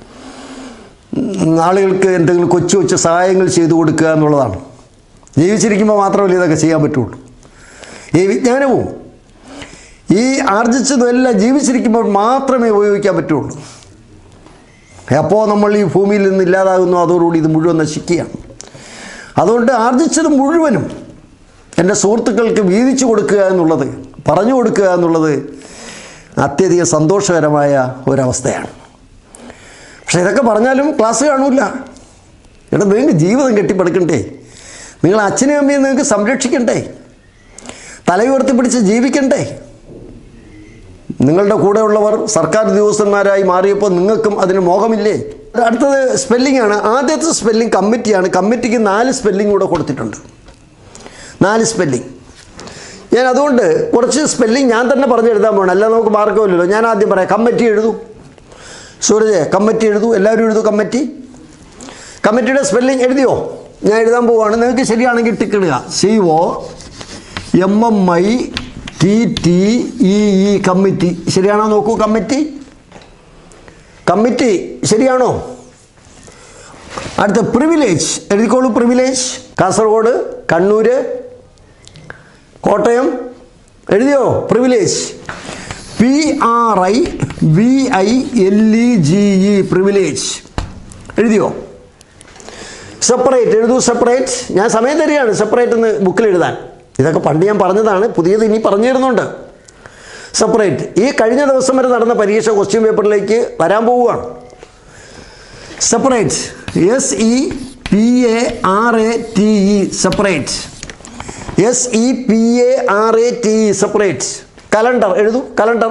ആളുകൾക്ക് എന്തെങ്കിലും കൊച്ചു കൊച്ചു സഹായങ്ങൾ ചെയ്തു കൊടുക്കുക എന്നുള്ളതാണ് ജീവിച്ചിരിക്കുമ്പോൾ മാത്രമല്ല ഇതൊക്കെ ചെയ്യാൻ പറ്റുള്ളൂ ഈ വിജ്ഞാനവും ഈ ആർജിച്ചതും എല്ലാം ജീവിച്ചിരിക്കുമ്പോൾ മാത്രമേ ഉപയോഗിക്കാൻ പറ്റുള്ളൂ എപ്പോൾ നമ്മൾ ഈ ഭൂമിയിൽ നിന്ന് ഇല്ലാതാകുന്നു അതോടുകൂടി ഇത് മുഴുവൻ നശിക്കുകയാണ് അതുകൊണ്ട് ആർജിച്ചത് മുഴുവനും എൻ്റെ സുഹൃത്തുക്കൾക്ക് വീതിച്ചു കൊടുക്കുക എന്നുള്ളത് പറഞ്ഞു കൊടുക്കുക എന്നുള്ളത് അത്യധികം സന്തോഷകരമായ ഒരവസ്ഥയാണ് പക്ഷേ ഇതൊക്കെ പറഞ്ഞാലും ക്ലാസ് കാണൂല എടാ നിങ്ങൾക്ക് ജീവിതം കെട്ടിപ്പടുക്കണ്ടേ നിങ്ങൾ അച്ഛനെയും അമ്മയും നിങ്ങൾക്ക് സംരക്ഷിക്കണ്ടേ തലയുയർത്തി പിടിച്ച് ജീവിക്കണ്ടേ നിങ്ങളുടെ കൂടെയുള്ളവർ സർക്കാർ ഉദ്യോഗസ്ഥന്മാരായി മാറിയപ്പോൾ നിങ്ങൾക്കും അതിന് മോഹമില്ലേ അടുത്തത് സ്പെല്ലിംഗ് ആണ് ആദ്യത്തെ സ്പെല്ലിംഗ് കമ്മിറ്റിയാണ് കമ്മിറ്റിക്ക് നാല് സ്പെല്ലിംഗ് കൂടെ കൊടുത്തിട്ടുണ്ട് നാല് സ്പെല്ലിംഗ് ഞാൻ അതുകൊണ്ട് കുറച്ച് സ്പെല്ലിംഗ് ഞാൻ തന്നെ പറഞ്ഞു എഴുതാൻ പോകണം അല്ല നമുക്ക് മാർക്കമില്ലല്ലോ ഞാൻ ആദ്യം പറയാം കമ്മിറ്റി എഴുതൂ സൂരജ് കമ്മിറ്റി എഴുതൂ എല്ലാവരും എഴുതൂ കമ്മിറ്റി കമ്മിറ്റിയുടെ സ്പെല്ലിംഗ് എഴുതിയോ ഞാൻ എഴുതാൻ പോവുകയാണ് നിങ്ങൾക്ക് ശരിയാണെങ്കിൽ ടിക്കിടുക C O M M I T T E E committee ശരിയാണോ നോക്കൂ കമ്മിറ്റി കമ്മിറ്റി ശരിയാണോ അടുത്ത പ്രിവിലേജ് എഴുതിക്കോളൂ പ്രിവിലേജ് കാസർഗോഡ് കണ്ണൂർ കോട്ടയം എഴുതിയോ privilege P R I V I L E G E privilege എഴുതിയോ സെപ്പറേറ്റ് എഴുതൂ സെപ്പറേറ്റ് ഞാൻ സമയം തരികയാണ് സെപ്പറേറ്റ് എന്ന് ബുക്കിൽ എഴുതാൻ ഇതൊക്കെ പണ്ട് ഞാൻ പറഞ്ഞതാണ് പുതിയത് ഇനി പറഞ്ഞു തരുന്നുണ്ട് സെപ്പറേറ്റ് ഈ കഴിഞ്ഞ ദിവസം വരെ നടന്ന പരീക്ഷ ക്വസ്റ്റ്യൻ പേപ്പറിലേക്ക് വരാൻ പോവുകയാണ് separate S E P A R A T E separate S E P A R A T E separate calendar എഴുതൂ കലണ്ടർ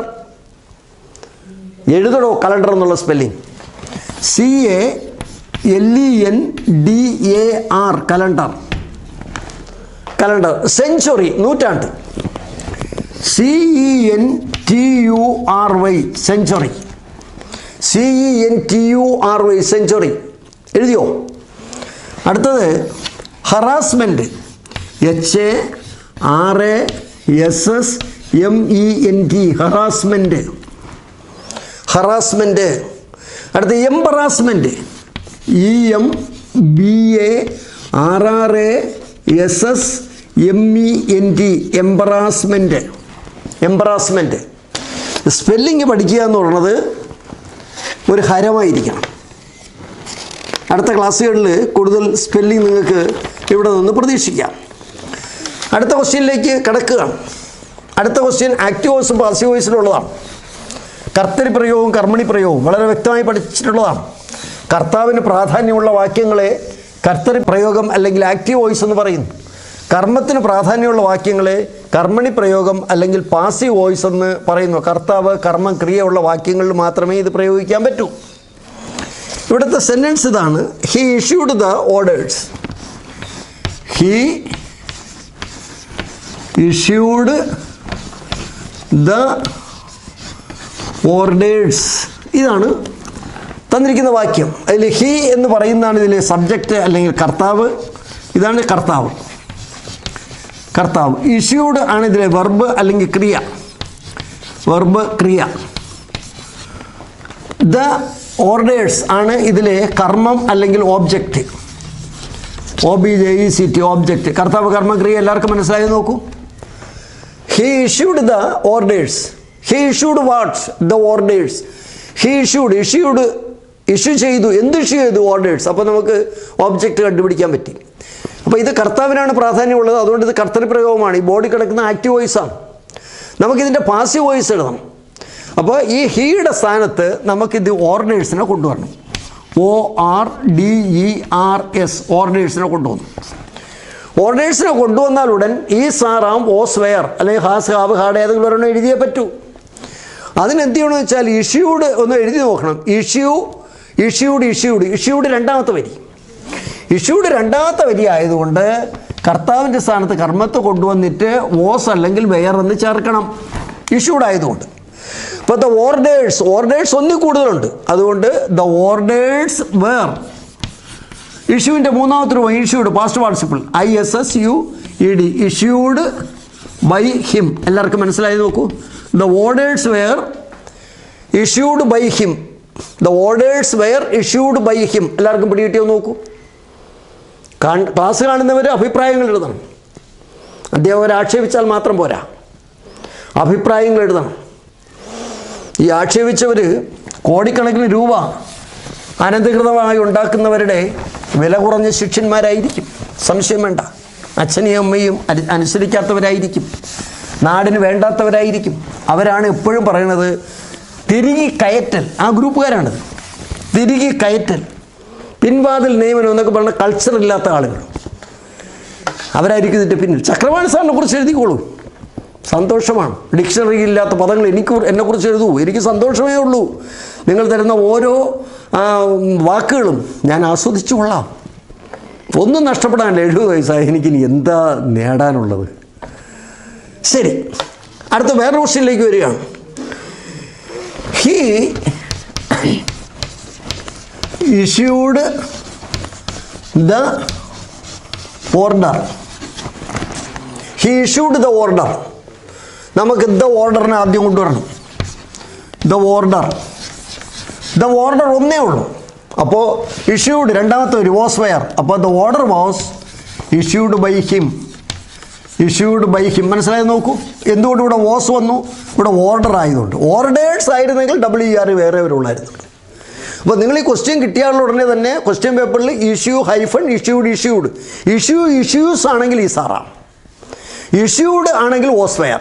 എഴുതടോ കലണ്ടർ എന്നുള്ള spelling C A L E N D A R calendar calendar century നൂറ്റാണ്ട് C E N T U R Y century C E N T U R Y century എഴുതിയോ അടുത്തത് harassment H A R A S S M E N T harassment harassment അടുത്ത embarrassment E M B A R R A S S M E N T embarrassment embarrassment spelling പഠിക്കുക എന്ന് പറയുന്നത് ഒരു ഹരമായിരിക്കണം അടുത്ത ക്ലാസ്സുകളിൽ കൂടുതൽ സ്പെല്ലിംഗ് നിങ്ങൾക്ക് ഇവിടെ നിന്ന് പ്രതീക്ഷിക്കാം അടുത്ത ക്വസ്റ്റ്യനിലേക്ക് കിടക്കുകയാണ് അടുത്ത ക്വസ്റ്റ്യൻ ആക്റ്റീവ് വോയിസും പാസീവ് വോയിസിലുള്ളതാണ് കർത്തരി പ്രയോഗവും കർമ്മണി പ്രയോഗവും വളരെ വ്യക്തമായി പഠിച്ചിട്ടുള്ളതാണ് കർത്താവിന് പ്രാധാന്യമുള്ള വാക്യങ്ങളെ കർത്തരി പ്രയോഗം അല്ലെങ്കിൽ ആക്റ്റീവ് വോയിസ് എന്ന് പറയുന്നു കർമ്മത്തിന് പ്രാധാന്യമുള്ള വാക്യങ്ങളെ കർമ്മണി പ്രയോഗം അല്ലെങ്കിൽ പാസീവ് വോയിസ് എന്ന് പറയുന്നു കർത്താവ് കർമ്മം ക്രിയയുള്ള വാക്യങ്ങളിൽ മാത്രമേ ഇത് പ്രയോഗിക്കാൻ പറ്റൂ ഇവിടുത്തെ സെൻറ്റൻസ് ഇതാണ് he issued the orders he issued the orders ഇതാണ് തന്നിരിക്കുന്ന വാക്യം അതിൽ ഹി എന്ന് പറയുന്നതാണ് ഇതിലെ സബ്ജക്റ്റ് അല്ലെങ്കിൽ കർത്താവ് ഇതാണ് കർത്താവ് കർത്താവ് ഇഷ്യൂഡ് ആണ് ഇതിലെ വെർബ് അല്ലെങ്കിൽ ക്രിയ വെർബ് ക്രിയ ദ ഓർഡേഴ്സ് ആണ് ഇതിലെ കർമ്മം അല്ലെങ്കിൽ object O B J E C T object കർത്താവ് കർമ്മക്രിയ എല്ലാവർക്കും മനസ്സിലായി നോക്കൂ he issued the orders he issued what's the orders he issued issued issue ചെയ്തു എന്ത് ഇഷ്യൂ ചെയ്തു ഓർഡേഴ്സ് അപ്പോൾ നമുക്ക് ഓബ്ജക്റ്റ് കണ്ടുപിടിക്കാൻ പറ്റി അപ്പോൾ ഇത് കർത്താവിനാണ് പ്രാധാന്യമുള്ളത് അതുകൊണ്ട് ഇത് കർത്തരി പ്രയോഗമാണ് ഈ ബോഡി കിടക്കുന്ന ആക്റ്റീവ് വോയിസാണ് നമുക്കിതിൻ്റെ പാസീവ് വോയിസ് എഴുതണം അപ്പോൾ ഈ ഹീയുടെ സ്ഥാനത്ത് നമുക്കിത് ഓർഡേഴ്സിനെ കൊണ്ടുവരണം O R D E R S ഓർഡേഴ്സിനെ കൊണ്ടുവന്നു ഓർഡേഴ്സിനെ കൊണ്ടുവന്നാൽ ഉടൻ ഈ സാറാം ഓസ് വെയർ അല്ലെങ്കിൽ ഹാസ് ഹാവ് ഹാഡ് ഏതെങ്കിലും ഒരെണ്ണം എഴുതിയേ പറ്റൂ അതിനെന്ത് ചെയ്യണമെന്ന് വെച്ചാൽ ഇഷ്യൂഡ് ഒന്ന് എഴുതി നോക്കണം ഇഷ്യൂ ഇഷ്യൂഡ് ഇഷ്യൂഡ് ഇഷ്യൂഡ് രണ്ടാമത്തെ വരി ഇഷ്യൂഡ് രണ്ടാമത്തെ വരി ആയതുകൊണ്ട് കർത്താവിൻ്റെ സ്ഥാനത്ത് കർമ്മത്തെ കൊണ്ടുവന്നിട്ട് ഓസ് അല്ലെങ്കിൽ വെയർ എന്ന് ചേർക്കണം ഇഷ്യൂഡ് ആയതുകൊണ്ട് ഇപ്പോൾ ദ ഓർഡേഴ്സ് ഓർഡേഴ്സ് ഒന്നിൽ കൂടുതലുണ്ട് അതുകൊണ്ട് ദ ഓർഡേഴ്സ് വേർ ഇഷ്യൂവിൻ്റെ മൂന്നാമത്തെ രൂപം issued past participle I S S U E D issued by him എല്ലാവർക്കും മനസ്സിലായി നോക്കൂ the orders were issued by him the orders were issued by him എല്ലാവർക്കും പിടികിട്ടിയോ നോക്കൂ കാൺ- ക്ലാസ് കാണുന്നവർ അഭിപ്രായങ്ങൾ എഴുതണം അധ്യാപകർ ആക്ഷേപിച്ചാൽ മാത്രം പോരാ അഭിപ്രായങ്ങൾ എഴുതണം ഈ ആക്ഷേപിച്ചവർ കോടിക്കണക്കിന് രൂപ അനധികൃതമായി ഉണ്ടാക്കുന്നവരുടെ വില കുറഞ്ഞ ശിഷ്യന്മാരായിരിക്കും സംശയം വേണ്ട അച്ഛനെയും അമ്മയും അനു- അനുസരിക്കാത്തവരായിരിക്കും നാടിന് വേണ്ടാത്തവരായിരിക്കും അവരാണ് എപ്പോഴും പറയുന്നത് തിരികെ കയറ്റൽ ആ ഗ്രൂപ്പുകാരാണിത് തിരികെ കയറ്റൽ പിൻവാതിൽ നിയമനം എന്നൊക്കെ പറഞ്ഞ കൾച്ചർ ഇല്ലാത്ത ആളുകൾ അവരായിരിക്കും ഇതിൻ്റെ പിന്നിൽ ചക്രവാണി സാറിനെ കുറിച്ച് എഴുതിക്കോളൂ സന്തോഷമാണ് ഡിക്ഷണറി ഇല്ലാത്ത പദങ്ങൾ എനിക്ക് എന്നെക്കുറിച്ച് എഴുതൂ എനിക്ക് സന്തോഷമേ ഉള്ളൂ നിങ്ങൾ തരുന്ന ഓരോ ആ വാക്കുകളും ഞാൻ ആസ്വദിച്ചു കൊള്ളാം ഒന്നും നഷ്ടപ്പെടാനില്ല എഴുപത് വയസ്സായി എനിക്കിനി എന്താ നേടാനുള്ളത് ശരി അടുത്ത വേറെ ക്വസ്റ്റ്യനിലേക്ക് വരികയാണ് he issued the order he issued the order നമുക്ക് ദ ഓർഡറിനെ ആദ്യം കൊണ്ടുവരണം ദ ഓർഡർ ദ ഓർഡർ ഒന്നേ ഉള്ളൂ അപ്പോൾ ഇഷ്യൂഡ് രണ്ടാമത്തെ ഒരു വാസ് വെയർ അപ്പോൾ the order was issued by him issued by him മനസ്സിലായത് നോക്കൂ എന്തുകൊണ്ട് ഇവിടെ വാസ് വന്നു ഇവിടെ ഓർഡർ ആയതുകൊണ്ട് ഓർഡേഴ്സ് ആയിരുന്നെങ്കിൽ ഡബ്ല്യു ആർ വേറെ വരുള്ളായിരുന്നു അപ്പോൾ നിങ്ങൾ ഈ ക്വസ്റ്റ്യൻ കിട്ടിയാലുള്ള ഉടനെ തന്നെ ക്വസ്റ്റ്യൻ പേപ്പറിൽ issue hyphen issued issued issue issues ആണെങ്കിൽ ഈ സാറാം ഇഷ്യൂഡ് ആണെങ്കിൽ വാസ് വെയർ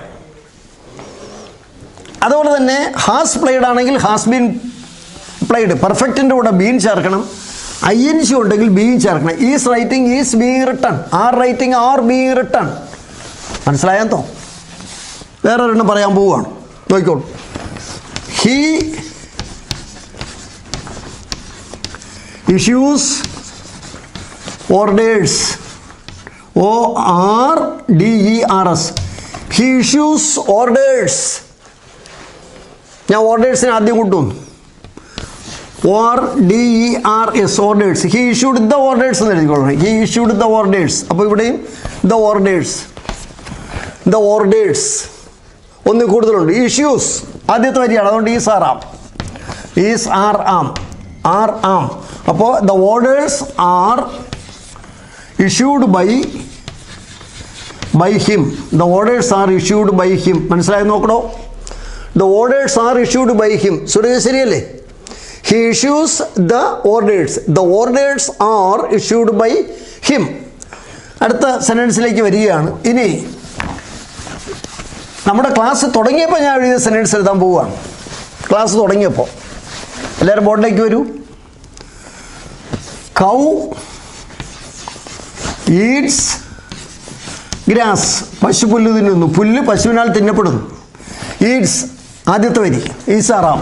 അതുപോലെ തന്നെ ഹാസ് പ്ലേഡ് ആണെങ്കിൽ ഹാസ് ബീൻ പ്ലേഡ് പെർഫെക്റ്റിൻ്റെ കൂടെ ബീൻ ചേർക്കണം ഐ എൻ സി ഉണ്ടെങ്കിൽ ബീൻ ചേർക്കണം is writing is being written are writing are being written മനസ്സിലായാത്തോ വേറെ ഒരെണ്ണം പറയാൻ പോവുകയാണ് നോക്കിക്കോളൂ he issues orders O R D E R S he issues orders ഞാൻ ഓർഡേഴ്സിനെ ആദ്യം കൊണ്ടുവന്നു O R D E R S orders he issued the orders എന്ന് എഴുതിക്കൊള്ളണം ഹി ഇഷ്യൂഡ് ദ ഓർഡേഴ്സ് അപ്പോൾ ഇവിടെയും ദ ഓർഡേഴ്സ് ദ ഓർഡേഴ്സ് ഒന്ന് കൂടുതലുണ്ട് ഇഷ്യൂസ് ആദ്യത്തെ വരിയാണ് അതുകൊണ്ട് is are am is are am are am അപ്പോൾ the orders are issued by by him the orders are issued by him മനസ്സിലായി നോക്കണോ the orders are issued by him Suresh ശരിയല്ലേ he issues the orders the orders are issued by him അടുത്ത സെൻറ്റൻസിലേക്ക് വരികയാണ് ഇനി നമ്മുടെ class തുടങ്ങിയപ്പോൾ ഞാൻ എഴുതിയ സെൻറ്റൻസ് എഴുതാൻ പോവുകയാണ് ക്ലാസ് തുടങ്ങിയപ്പോൾ എല്ലാവരും ബോർഡിലേക്ക് വരൂ കൗ ഈഡ്സ് ഗ്രാസ് പശു പുല്ല് തിന്നുന്നു പുല്ല് പശുവിനാൽ തിന്നപ്പെടുന്നു ഈഡ്സ് ആദ്യത്തെ വരി ഈസാറാം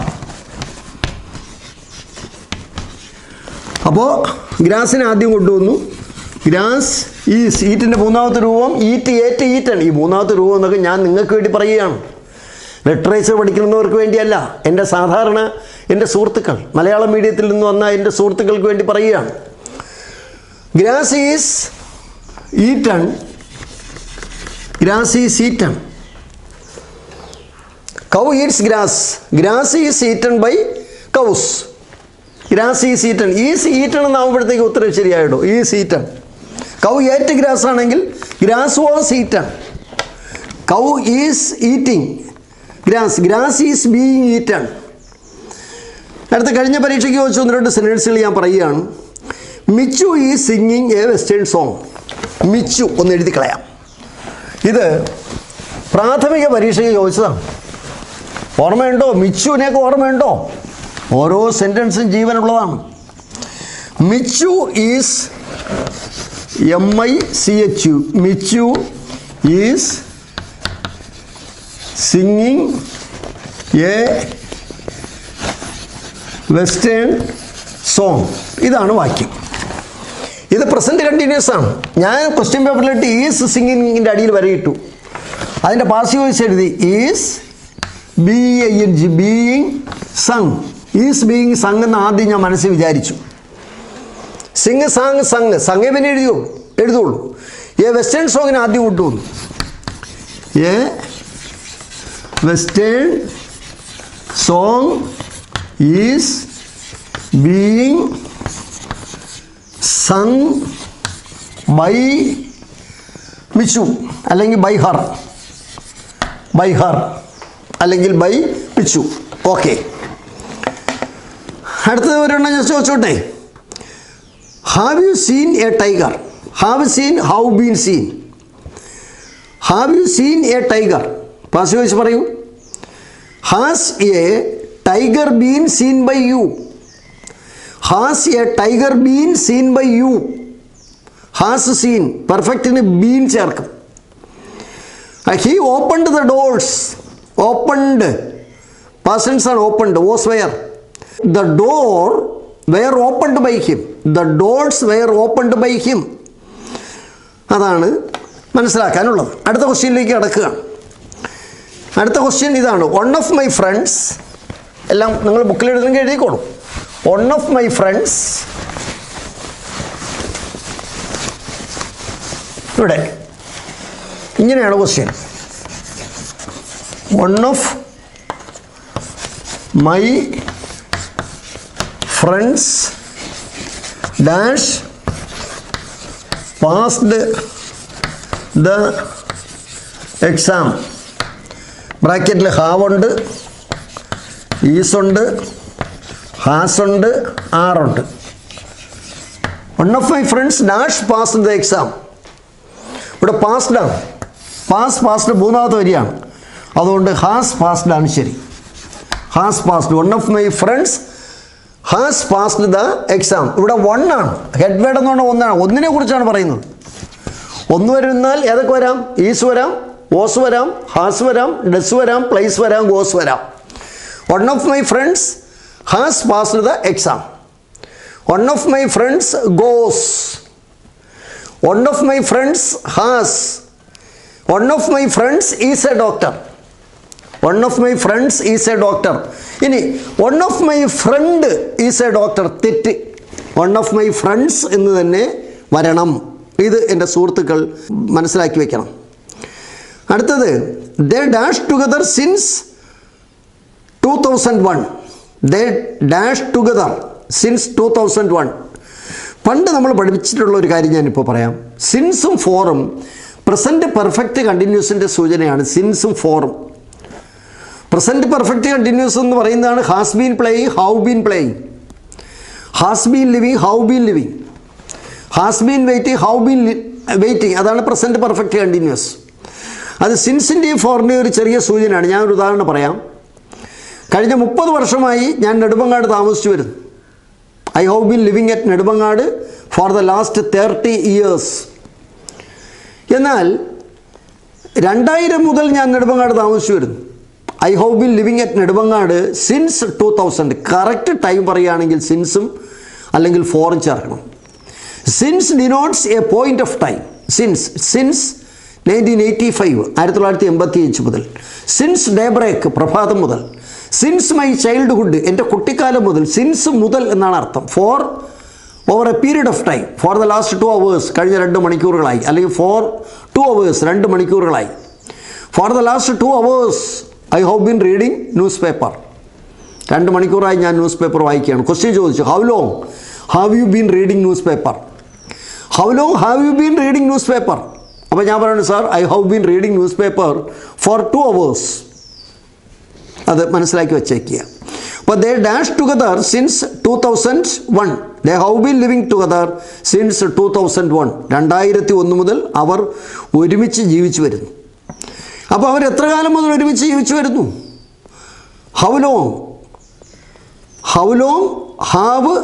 അപ്പോൾ ഗ്രാസിനെ ആദ്യം കൊണ്ടുവന്നു ഗ്രാസ് ഈസ് ഈറ്റിൻ്റെ മൂന്നാമത്തെ രൂപം ഈറ്റ് ഏറ്റ് ഈറ്റാണ് ഈ മൂന്നാമത്തെ രൂപം എന്നൊക്കെ ഞാൻ നിങ്ങൾക്ക് വേണ്ടി പറയുകയാണ് ലിറ്ററേച്ചർ പഠിക്കുന്നവർക്ക് വേണ്ടിയല്ല എൻ്റെ സാധാരണ എൻ്റെ സുഹൃത്തുക്കൾ മലയാളം മീഡിയത്തിൽ നിന്ന് വന്ന എൻ്റെ സുഹൃത്തുക്കൾക്ക് വേണ്ടി പറയുകയാണ് grass is eaten grass is eaten cow eats grass grass is eaten by cows grass is eaten is eaten എന്നാകുമ്പോഴത്തേക്ക് ഉത്തരം ശരിയായിടോ is eaten cow ate grass ആണെങ്കിൽ grass was eaten cow is eating grass grass is being eaten അടുത്ത കഴിഞ്ഞ പരീക്ഷയ്ക്ക് ചോദിച്ച ഒന്ന് രണ്ട് സെൻറ്റൻസുകൾ ഞാൻ പറയുകയാണ് Michu is singing a western song Michu ഒന്ന് എഴുതി കളയാം ഇത് പ്രാഥമിക പരീക്ഷയ്ക്ക് ചോദിച്ചതാണ് ഓർമ്മയുണ്ടോ മിച്ചുവിനെയൊക്കെ ഓർമ്മയുണ്ടോ ഓരോ സെൻറ്റൻസും ജീവനുള്ളതാണ് Michu is M I C H U Michu is singing a western song ഇതാണ് വാക്യം ഇത് പ്രസൻറ്റ് കണ്ടിന്യൂസ് ആണ് ഞാൻ ക്വസ്റ്റ്യൻ പേപ്പറിലിട്ട് ഈസ് സിംഗിങ്ങിൻ്റെ അടിയിൽ വരെ ഇട്ടു അതിൻ്റെ പാസീവ് വോയിസ് എഴുതി is B I N G being sung is being sung എന്ന് ആദ്യം ഞാൻ മനസ്സിൽ വിചാരിച്ചു സിംഗ് സാങ് സങ് സങ്ങേ പിന്നെ എഴുതിയോ എഴുതുള്ളൂ ഏ വെസ്റ്റേൺ സോങ്ങിന് ആദ്യം കൊണ്ടുവന്നു a western song is being sung by Michu അല്ലെങ്കിൽ ബൈ ഹർ ബൈ ഹർ അല്ലെങ്കിൽ ബൈ പിച്ചു ഓക്കെ അടുത്തത് ഒരെണ്ണം ഞാൻ ചോദിച്ചോട്ടെ have you seen a tiger have seen have been seen have you seen a tiger pass ചോദിച്ച് പറയൂ has a tiger been seen by you has a tiger been seen by you has seen പെർഫെക്റ്റിന് been ചേർക്കും he opened the doors opened past tense ആണ് opened was were the door were opened by him the doors were opened by him അതാണ് മനസ്സിലാക്കാനുള്ളത് അടുത്ത ക്വസ്റ്റ്യനിലേക്ക് കിടക്കുകയാണ് അടുത്ത question ഇതാണ് വൺ ഓഫ് മൈ ഫ്രണ്ട്സ് എല്ലാം നിങ്ങൾ ബുക്കിൽ എഴുതുന്നെങ്കിൽ എഴുതിക്കോളൂ വൺ ഓഫ് മൈ ഫ്രണ്ട്സ് ഇവിടെ ഇങ്ങനെയാണ് question one of my friends dash passed the exam ബ്രാക്കറ്റിൽ ഹാവ് ഉണ്ട് ഈസ് ഉണ്ട് ഹാസ് ഉണ്ട് ആറുണ്ട് one of my friends dash pass the exam ഇവിടെ പാസ്ഡ് ആണ് പാസ് പാസ്ഡ് മൂന്നാമത്തെ വരിയാണ് അതുകൊണ്ട് ഹാസ് പാസ്ഡ് ആണ് ശരി has passed one of my friends has passed the exam ഇവിടെ വൺ ആണ് ഹെഡ് വേർഡ് എന്ന് പറഞ്ഞാൽ ഒന്നാണ് ഒന്നിനെ കുറിച്ചാണ് പറയുന്നത് ഒന്ന് വരുന്നാൽ ഏതൊക്കെ വരാം ഈസ് വരാം ഓസ് വരാം ഹാസ് വരാം ഡസ് വരാം പ്ലേസ് വരാം ഗോസ് വരാം one of my friends has passed the exam one of my friends goes one of my friends has one of my friends is a doctor one of my friends is a doctor ഇനി one of my friend is a doctor തെറ്റ് one of my friends എന്ന് തന്നെ വരണം ഇത് എൻ്റെ സുഹൃത്തുക്കൾ മനസ്സിലാക്കി വെക്കണം അടുത്തത് they dash together since two thousand one they dash together since two thousand one പണ്ട് നമ്മൾ പഠിപ്പിച്ചിട്ടുള്ള ഒരു കാര്യം ഞാനിപ്പോൾ പറയാം സിൻസും ഫോറും പ്രസൻറ്റ് പെർഫെക്റ്റ് കണ്ടിന്യൂസിൻ്റെ സൂചനയാണ് സിൻസും ഫോറും പ്രസൻറ്റ് പെർഫെക്റ്റ് കണ്ടിന്യൂസ് എന്ന് പറയുന്നതാണ് has been playing have been playing has been living have been living has been waiting have been waiting അതാണ് പ്രസൻറ്റ് പെർഫെക്റ്റ് കണ്ടിന്യൂസ് അത് സിൻസിൻ്റെയും ഫോറിൻ്റെയും ഒരു ചെറിയ സൂചനയാണ് ഞാനൊരു ഉദാഹരണം പറയാം കഴിഞ്ഞ മുപ്പത് വർഷമായി ഞാൻ നെടുമങ്ങാട് താമസിച്ചു വരുന്നു I have been living at Nedumangad for the last thirty years എന്നാൽ രണ്ടായിരം മുതൽ ഞാൻ നെടുമങ്ങാട് താമസിച്ചു വരുന്നു I have been living at Nedumangad since two thousand correct time പറയുകയാണെങ്കിൽ സിൻസും അല്ലെങ്കിൽ ഫോറും ചേർക്കണം since denotes a point of time since since nineteen eighty five ആയിരത്തി തൊള്ളായിരത്തി എൺപത്തി അഞ്ച് മുതൽ സിൻസ് ഡേ ബ്രേക്ക് പ്രഭാതം മുതൽ സിൻസ് മൈ ചൈൽഡ്ഹുഡ് എൻ്റെ കുട്ടിക്കാലം മുതൽ സിൻസ് മുതൽ എന്നാണ് അർത്ഥം for over a period of time for the last two hours കഴിഞ്ഞ രണ്ട് മണിക്കൂറുകളായി അല്ലെങ്കിൽ ഫോർ ടു അവേഴ്സ് രണ്ട് മണിക്കൂറുകളായി for the last two hours I have been reading newspaper രണ്ട് മണിക്കൂറായി ഞാൻ ന്യൂസ് പേപ്പർ വായിക്കുകയാണ് ക്വസ്റ്റ്യൻ ചോദിച്ചു how long have you been reading newspaper how long have you been reading newspaper അപ്പോൾ ഞാൻ പറയുന്നു sir I have been reading newspaper four two hours അത് മനസ്സിലാക്കി വെച്ചേക്കുക അപ്പോൾ they dash together since two thousand one they have been living together since two thousand one രണ്ടായിരത്തി ഒന്ന് മുതൽ അവർ ഒരുമിച്ച് ജീവിച്ചു വരുന്നു അപ്പോൾ അവർ എത്ര കാലം മുതൽ ഒരുമിച്ച് ജീവിച്ചു വരുന്നു how long how long have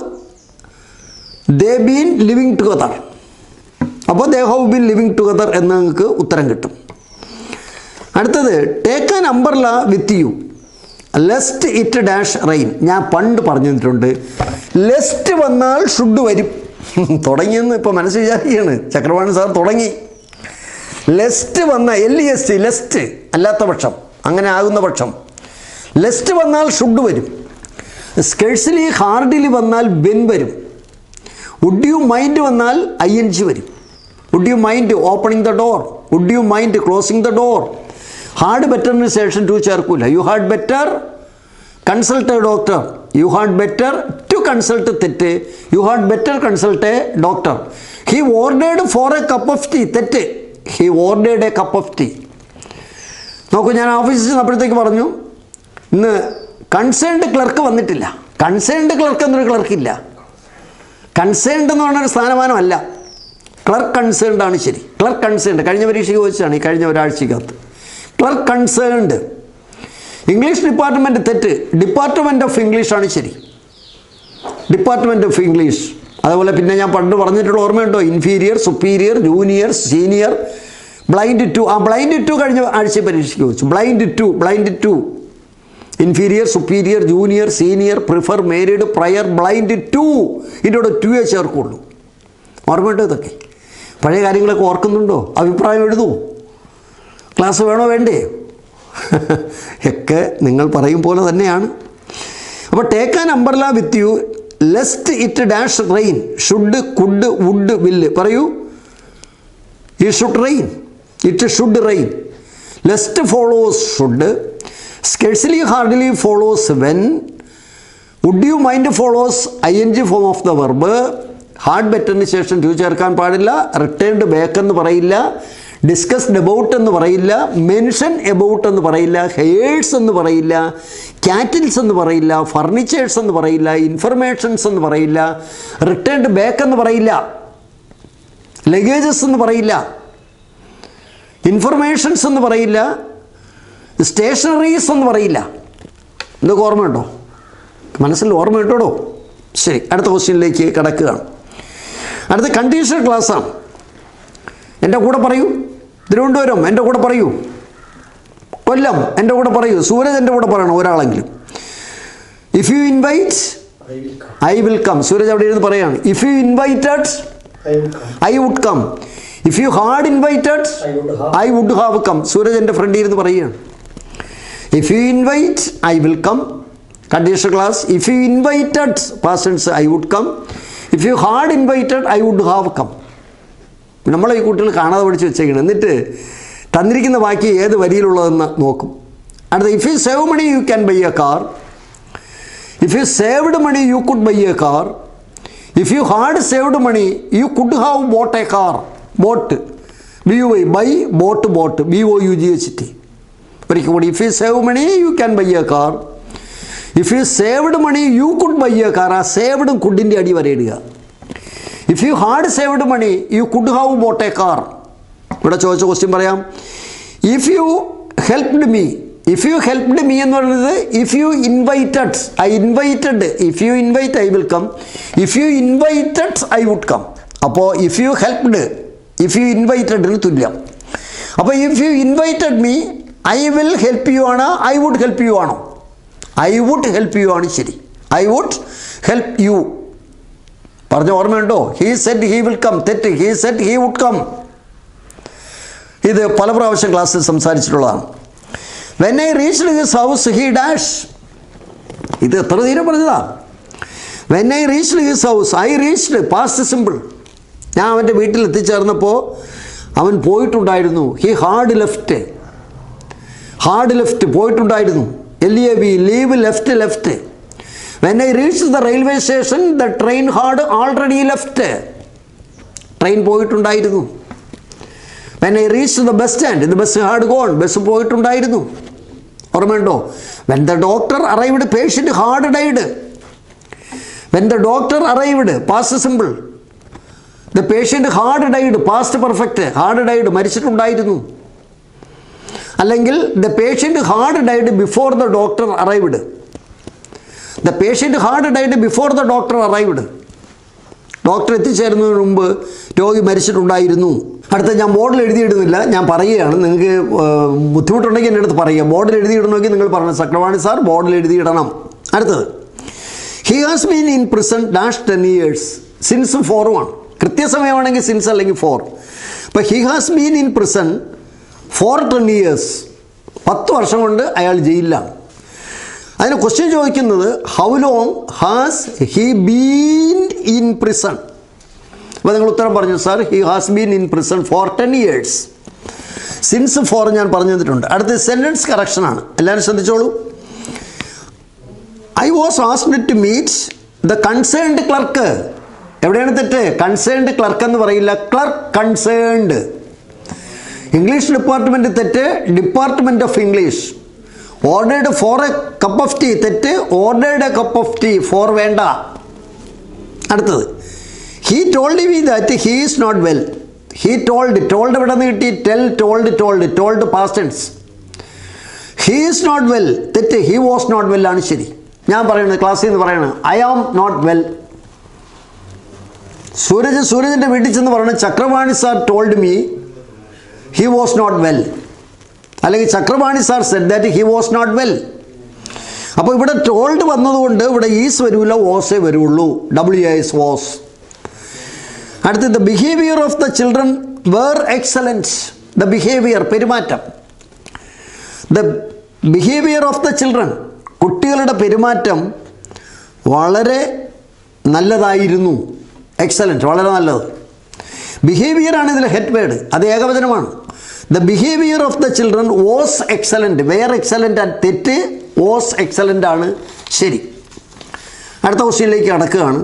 they been living together അപ്പോൾ they have been living together എന്ന് നിങ്ങൾക്ക് ഉത്തരം കിട്ടും അടുത്തത് take an umbrella with you lest it dash rain ഞാൻ പണ്ട് പറഞ്ഞു തന്നിട്ടുണ്ട് ലെസ്റ്റ് വന്നാൽ ഷുഡ് വരും തുടങ്ങിയെന്ന് ഇപ്പോൾ മനസ്സ് വിചാരിക്കുകയാണ് ചക്രവാണി സാർ തുടങ്ങി ലെസ്റ്റ് വന്ന L E S T lest അല്ലാത്ത പക്ഷം അങ്ങനെ ആകുന്ന പക്ഷം ലെസ്റ്റ് വന്നാൽ ഷുഡ് വരും സ്കേഴ്സിലി ഹാർഡിലി വന്നാൽ ബെൻ വരും വുഡ് യു മൈൻഡ് വന്നാൽ ഐ എൻ ജി വരും would you mind opening the door would you mind closing the door had ബെറ്ററിന് ശേഷം ടു ചേർക്കൂല you had better consult a doctor you had better to consult തെറ്റ് you had better consult a doctor he ordered for a cup of tea തെറ്റ് he ordered a cup of tea നോക്കൂ ഞാൻ ഓഫീസിൽ ചെന്നപ്പോഴത്തേക്ക് പറഞ്ഞു ഇന്ന് concerned clerk വന്നിട്ടില്ല concerned clerk എന്നൊരു ക്ലർക്കില്ല കൺസേൺഡ് എന്ന് പറഞ്ഞൊരു സ്ഥാനമാനമല്ല ക്ലർക്ക് കൺസേൺഡ് ആണ് ശരി ക്ലർക്ക് കൺസേൺഡ് കഴിഞ്ഞ പരീക്ഷയ്ക്ക് ചോദിച്ചാണ് ഈ കഴിഞ്ഞ ഒരാഴ്ചക്കകത്ത് ക്ലർക്ക് കൺസേൺഡ് ഇംഗ്ലീഷ് ഡിപ്പാർട്ട്മെൻറ്റ് തെറ്റ് ഡിപ്പാർട്ട്മെൻറ്റ് ഓഫ് ഇംഗ്ലീഷ് ആണ് ശരി ഡിപ്പാർട്ട്മെൻറ്റ് ഓഫ് ഇംഗ്ലീഷ് അതുപോലെ പിന്നെ ഞാൻ പണ്ട് പറഞ്ഞിട്ടുള്ള ഓർമ്മയുണ്ടോ inferior superior junior senior blind to ആ ബ്ലൈൻഡ് ടു കഴിഞ്ഞ ആഴ്ച പരീക്ഷയ്ക്ക് ചോദിച്ചു blind to blind to inferior superior junior senior prefer married prior blind to ഇതിൻ്റെ ടു എ ചേർക്കുള്ളൂ ഓർമ്മയുണ്ടോ ഇതൊക്കെ പഴയ കാര്യങ്ങളൊക്കെ ഓർക്കുന്നുണ്ടോ അഭിപ്രായം എഴുതുമോ ക്ലാസ് വേണോ വേണ്ടേ ഒക്കെ നിങ്ങൾ പറയും പോലെ തന്നെയാണ് അപ്പോൾ take an umbrella with you lest it dash rain should could would will പറയൂ ഈ should rain it should rain lest follows should scarcely hardly follows when would you mind follows I N G form of the verb had ബെറ്ററിന് ശേഷം to ചേർക്കാൻ പാടില്ല returned back എന്ന് പറയില്ല discussed about എന്ന് പറയില്ല മെൻഷൻ എബൌട്ട് എന്ന് പറയില്ല ഹെയേഴ്സ് എന്ന് പറയില്ല ക്യാറ്റിൽസ് എന്ന് പറയില്ല ഫർണിച്ചേഴ്സ് എന്ന് പറയില്ല ഇൻഫർമേഷൻസ് എന്ന് പറയില്ല റിട്ടേൺഡ് ബാക്ക് എന്ന് പറയില്ല ലഗേജസ് എന്ന് പറയില്ല ഇൻഫർമേഷൻസ് എന്ന് പറയില്ല സ്റ്റേഷനറീസ് എന്ന് പറയില്ല ഇതൊക്കെ ഓർമ്മയുണ്ടോ മനസ്സിൽ ഓർമ്മയുണ്ടോടോ ശരി അടുത്ത ക്വസ്റ്റ്യനിലേക്ക് കിടക്കുകയാണ് അടുത്ത കണ്ടീഷണൽ ക്ലാസ്സാണ് എൻ്റെ കൂടെ പറയൂ തിരുവനന്തപുരം എൻ്റെ കൂടെ പറയൂ കൊല്ലം എൻ്റെ കൂടെ പറയൂ സൂരജ് എൻ്റെ കൂടെ പറയണം ഒരാളെങ്കിലും if you invite I will come. I will come Suraj അവിടെ ഇരുന്ന് പറയാണ് if you invited I will come. I would come if you had invited I would have. I would have come Suraj എൻ്റെ ഫ്രണ്ട് ഇരുന്ന് പറയുകയാണ് if you invite I will come condition clause if you invited past tense I would come if you had invited I would have come നമ്മളെ ഈ കുട്ടികൾ കാണാതെ പഠിച്ച് വെച്ചേക്കണം എന്നിട്ട് തന്നിരിക്കുന്ന ബാക്കി ഏത് വരിയിലുള്ളതെന്ന് നോക്കും അടുത്ത if you save money you can buy a car if you saved money you could buy a car if you had saved money you could have bought a car bought B U I buy bought bought B O U G H T ഒരിക്കൽ കൂടി if you save money you can buy a car if you saved money you could buy a car ആ സേവ്ഡും കുഡിൻ്റെ അടി വരയിടുക if you had saved money you could have bought a car ഇവിടെ ചോദിച്ച question പറയാം if you helped me if you helped me എന്ന് പറയുന്നത് if you invited I invited if you invite I will come if you invited I would come അപ്പോൾ if you helped if you ഇൻവൈറ്റഡിന് തുല്യം അപ്പോൾ if you invited me I will help you ആണ് I would help you ആണോ I would help you ആണ് ശരി I would help you പറഞ്ഞ ഓർമ്മയുണ്ടോ he said he will come തെറ്റ് he said he would come ഇത് പല പ്രാവശ്യം ക്ലാസ്സിൽ സംസാരിച്ചിട്ടുള്ളതാണ് when I reached his house he dash ഇത് എത്ര തീരെ പറഞ്ഞതാ when I reached his house I reached past simple ഞാൻ അവൻ്റെ വീട്ടിൽ എത്തിച്ചേർന്നപ്പോൾ അവൻ പോയിട്ടുണ്ടായിരുന്നു he had left had left പോയിട്ടുണ്ടായിരുന്നു L A B leave left left when I reach the railway station the train hard already left train പോയിട്ടുണ്ടായിരുന്നു when I reach the bus stand the bus had gone bus പോയിട്ടുണ്ടായിരുന്നു ഓർമ്മയുണ്ടോ when the doctor arrived patient had died when the doctor arrived past simple the patient had died past perfect had died മരിച്ചിട്ടുണ്ടായിരുന്നു അല്ലെങ്കിൽ the patient had died before the doctor arrived the patient had died before the doctor arrived doctor എത്തിച്ചേരുന്നതിന് മുമ്പ് രോഗി മരിച്ചിട്ടുണ്ടായിരുന്നു അടുത്ത ഞാൻ ബോർഡിൽ എഴുതിയിടുന്നില്ല ഞാൻ പറയുകയാണ് നിങ്ങൾക്ക് ഏഹ്, ബുദ്ധിമുട്ടുണ്ടെങ്കിൽ എൻ്റെ അടുത്ത് പറയുക ബോർഡിൽ എഴുതിയിടണമെങ്കിൽ നിങ്ങൾ പറഞ്ഞു ചക്രവാണി സാർ ബോർഡിൽ എഴുതിയിടണം അടുത്തത് he has been in prison dash ten years since for one കൃത്യസമയമാണെങ്കിൽ സിൻസ് അല്ലെങ്കിൽ ഫോർ അപ്പോൾ he has been in prison for ten years പത്ത് വർഷം കൊണ്ട് അയാൾ ജയിലിലാണ് അതിന് ക്വസ്റ്റ്യൻ ചോദിക്കുന്നത് how long has he been in prison അപ്പോൾ നിങ്ങൾ ഉത്തരം പറഞ്ഞു sir he has been in prison for ten years since for ഞാൻ പറഞ്ഞു തന്നിട്ടുണ്ട് അടുത്ത സെൻറ്റൻസ് കറക്ഷനാണ് എല്ലാവരും ശ്രദ്ധിച്ചോളൂ I was asked to meet the concerned clerk എവിടെയാണ് തെറ്റ് കൺസേൺഡ് ക്ലർക്ക് എന്ന് പറയില്ല ക്ലർക്ക് കൺസേൺഡ് ഇംഗ്ലീഷ് ഡിപ്പാർട്ട്മെൻറ്റ് തെറ്റ് department of English ordered for a cup of tea തെറ്റ് ordered a cup of tea for വേണ്ട അടുത്തത് he told me that he is not well he told told എവിടെ നിന്ന് കിട്ടി tell told told told past tense he is not well തെറ്റ് he was not well ആണ് ശരി ഞാൻ പറയുന്നത് ക്ലാസ്സിൽ നിന്ന് പറയണത് I am not well Suraj സൂരജിൻ്റെ വീട്ടിൽ ചെന്ന് പറയുന്നത് Chakravani sir told me he was not well അല്ലെങ്കിൽ Chakravani sir said that he was not well അപ്പോൾ ഇവിടെ ടോൾഡ് വന്നതുകൊണ്ട് ഇവിടെ ഈസ് വരൂല ഓസേ വരുള്ളൂ ഡബ്ല്യു എസ് ഓസ് അടുത്ത് the behaviour of the children were excellence the behaviour പെരുമാറ്റം the behaviour of the children കുട്ടികളുടെ പെരുമാറ്റം വളരെ നല്ലതായിരുന്നു എക്സലൻറ്റ് വളരെ നല്ലത് ബിഹേവിയർ ആണ് ഇതിൽ ഹെഡ് വേർഡ് അത് ഏകവചനമാണ് the behaviour of the children was excellent were excellent and തെറ്റ് വാസ് എക്സലൻ്റ് ആണ് ശരി അടുത്ത ക്വസ്റ്റ്യനിലേക്ക് കടക്കുകയാണ്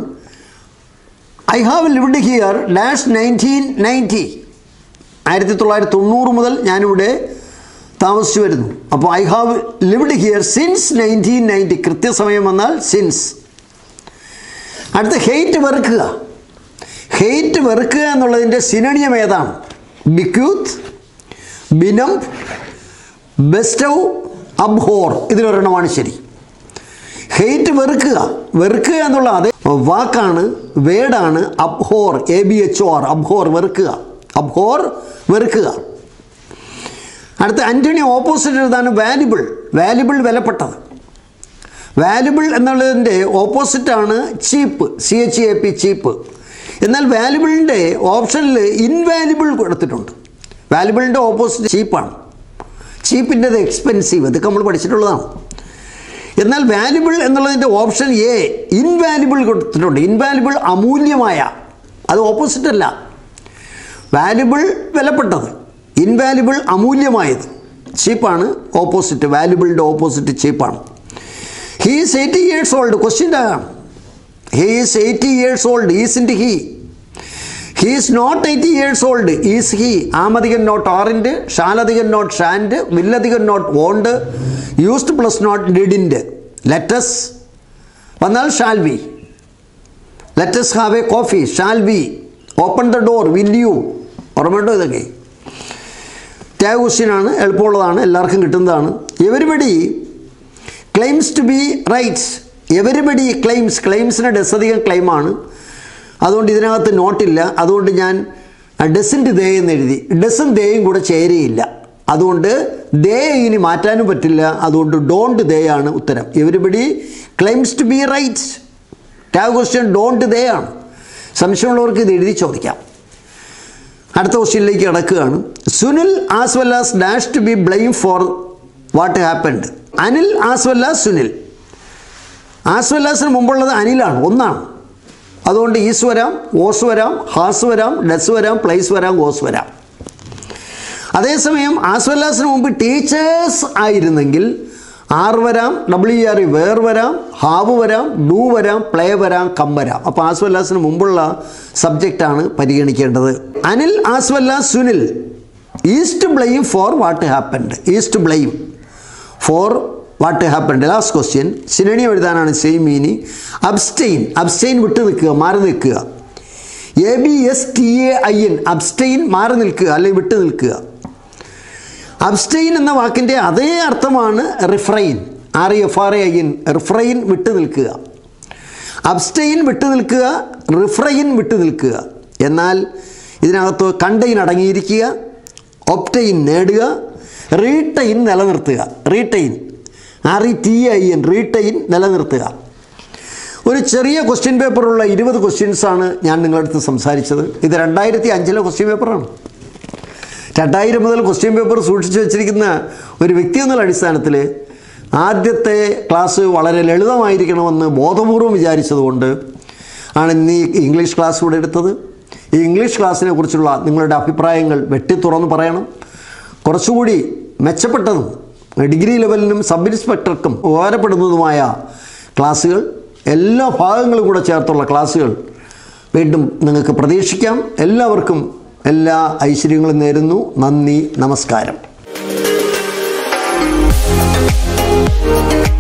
I have lived here dash nineteen ninety ആയിരത്തി തൊള്ളായിരത്തി തൊണ്ണൂറ് മുതൽ ഞാനിവിടെ താമസിച്ചു വരുന്നു അപ്പോൾ I have lived here since nineteen ninety കൃത്യസമയം വന്നാൽ സിൻസ് അടുത്ത ഹെയ്റ്റ് വെറുക്കുക ഹെയ്റ്റ് വെറുക്കുക എന്നുള്ളതിൻ്റെ സിനണിയം ഏതാണ് ബിക്യൂത്ത് ബിനം ബെസ്റ്റൗ അബ്ഹോർ ഇതിലൊരെണ്ണമാണ് ശരി ഹെയ്റ്റ് വെറുക്കുക വെറുക്കുക എന്നുള്ള അതേ വാക്കാണ് വേഡാണ് abhor A B H O R abhor വെറുക്കുക അബ്ഹോർ വെറുക്കുക അടുത്ത ആൻ്റണി ഓപ്പോസിറ്റ് എഴുതാണ് വാല്യുബിൾ വാല്യുബിൾ വിലപ്പെട്ടത് വാല്യുബിൾ എന്നുള്ളതിൻ്റെ ഓപ്പോസിറ്റാണ് cheap C H A P cheap എന്നാൽ വാല്യുബിളിൻ്റെ ഓപ്ഷനിൽ ഇൻവാല്യുബിൾ കൊടുത്തിട്ടുണ്ട് വാല്യുബിളിൻ്റെ ഓപ്പോസിറ്റ് ചീപ്പാണ് ചീപ്പിൻ്റെത് എക്സ്പെൻസീവ് ഇതൊക്കെ നമ്മൾ പഠിച്ചിട്ടുള്ളതാണ് എന്നാൽ വാല്യുബിൾ എന്നുള്ളതിൻ്റെ ഓപ്ഷൻ എ ഇൻവാല്യുബിൾ കൊടുത്തിട്ടുണ്ട് ഇൻവാല്യുബിൾ അമൂല്യമായ അത് ഓപ്പോസിറ്റ് അല്ല വാല്യുബിൾ വിലപ്പെട്ടത് ഇൻവാല്യുബിൾ അമൂല്യമായത് ചീപ്പാണ് ഓപ്പോസിറ്റ് വാല്യുബിളിൻ്റെ ഓപ്പോസിറ്റ് ചീപ്പാണ് he is eighty years old ക്വസ്റ്റ്യൻ്റെ ആണ് he is eighty years old ഈസിൻ്റെ he he is not eighty years old is he ആമധികൻ നോട്ട് ആറിൻ്റെ ഷാലധികൻ നോട്ട് ഷാൻഡ് വില്ലധികൻ not won't used plus not ഡിഡിൻ്റെ ലെറ്റസ് വന്നാൽ shall we let's have a coffee shall we open the door will you ഓർമ്മയുണ്ടോ ഇതൊക്കെ tag ക്വസ്റ്റ്യനാണ് എളുപ്പമുള്ളതാണ് എല്ലാവർക്കും കിട്ടുന്നതാണ് everybody claims to be rights everybody claims ക്ലെയിംസിന് ഡെസധികം ക്ലെയിമാണ് അതുകൊണ്ട് ഇതിനകത്ത് നോട്ടില്ല അതുകൊണ്ട് ഞാൻ ഡെസിൻ്റ് ദേ എന്ന് എഴുതി ഡെസും ദേയും കൂടെ ചേരുകയില്ല അതുകൊണ്ട് ദേ ഇനി മാറ്റാനും പറ്റില്ല അതുകൊണ്ട് ഡോണ്ട് ദേ ആണ് ഉത്തരം everybody claims to be rights tag question don't they ആണ് സംശയമുള്ളവർക്ക് ഇത് എഴുതി ചോദിക്കാം അടുത്ത ക്വസ്റ്റ്യനിലേക്ക് കിടക്കുകയാണ് Sunil as well as dash to be blame for what happened Anil as well as Sunil as well ആസിന് മുമ്പുള്ളത് അനിലാണ് ഒന്നാണ് അതുകൊണ്ട് ഈസ് വരാം ഓസ് വരാം ഹാസ് വരാം ഡസ് വരാം പ്ലേസ് വരാം ഗോസ് വരാം അതേസമയം ആസ് വെൽ ആസിന് മുമ്പ് ടീച്ചേഴ്സ് ആയിരുന്നെങ്കിൽ ആർ വരാം ഡബ്ല്യു ആർ വേർ വരാം ഹാവ് വരാം ഡു വരാം പ്ലേ വരാം കം വരാം അപ്പോൾ ആസ് വെൽ ആസിന് മുമ്പുള്ള സബ്ജക്റ്റാണ് പരിഗണിക്കേണ്ടത് Anil as well as Sunil is to blame for what happened is to blame for what happened last question synonym എഴുതാനാണ് സെയിം മീനി അബ്സ്റ്റെയിൻ അബ്സ്റ്റെയിൻ വിട്ടു നിൽക്കുക മാറി നിൽക്കുക A B S T A I N abstain മാറി നിൽക്കുക അല്ലെങ്കിൽ വിട്ടു നിൽക്കുക അബ്സ്റ്റെയിൻ എന്ന വാക്കിൻ്റെ അതേ അർത്ഥമാണ് refrain R E F R A I N refrain വിട്ടു നിൽക്കുക അബ്സ്റ്റെയിൻ വിട്ടു നിൽക്കുക റിഫ്രൈൻ വിട്ടു നിൽക്കുക എന്നാൽ ഇതിനകത്ത് കണ്ടെയിൻ അടങ്ങിയിരിക്കുക ഒപ്റ്റെയിൻ നേടുക റീറ്റെയിൻ നിലനിർത്തുക retain R E T I N retain നിലനിർത്തുക ഒരു ചെറിയ ക്വസ്റ്റ്യൻ പേപ്പറുള്ള ഇരുപത് ക്വസ്റ്റ്യൻസാണ് ഞാൻ നിങ്ങളടുത്ത് സംസാരിച്ചത് ഇത് രണ്ടായിരത്തി അഞ്ചിലെ ക്വസ്റ്റ്യൻ പേപ്പറാണ് രണ്ടായിരം മുതൽ ക്വസ്റ്റ്യൻ പേപ്പർ സൂക്ഷിച്ചു വെച്ചിരിക്കുന്ന ഒരു വ്യക്തി എന്നുള്ള അടിസ്ഥാനത്തിൽ ആദ്യത്തെ ക്ലാസ് വളരെ ലളിതമായിരിക്കണമെന്ന് ബോധപൂർവം വിചാരിച്ചതുകൊണ്ട് ആണ് ഇന്ന് ഈ ഇംഗ്ലീഷ് ക്ലാസ് ഇവിടെ എടുത്തത് ഈ ഇംഗ്ലീഷ് ക്ലാസ്സിനെ കുറിച്ചുള്ള നിങ്ങളുടെ അഭിപ്രായങ്ങൾ വെട്ടി തുറന്ന് പറയണം കുറച്ചുകൂടി മെച്ചപ്പെട്ടതും ഡിഗ്രി ലെവലിനും സബ് ഇൻസ്പെക്ടർക്കും ഉപകാരപ്പെടുന്നതുമായ ക്ലാസ്സുകൾ എല്ലാ ഭാഗങ്ങളും കൂടെ ചേർത്തുള്ള ക്ലാസ്സുകൾ വീണ്ടും നിങ്ങൾക്ക് പ്രതീക്ഷിക്കാം എല്ലാവർക്കും എല്ലാ ഐശ്വര്യങ്ങളും നേരുന്നു നന്ദി നമസ്കാരം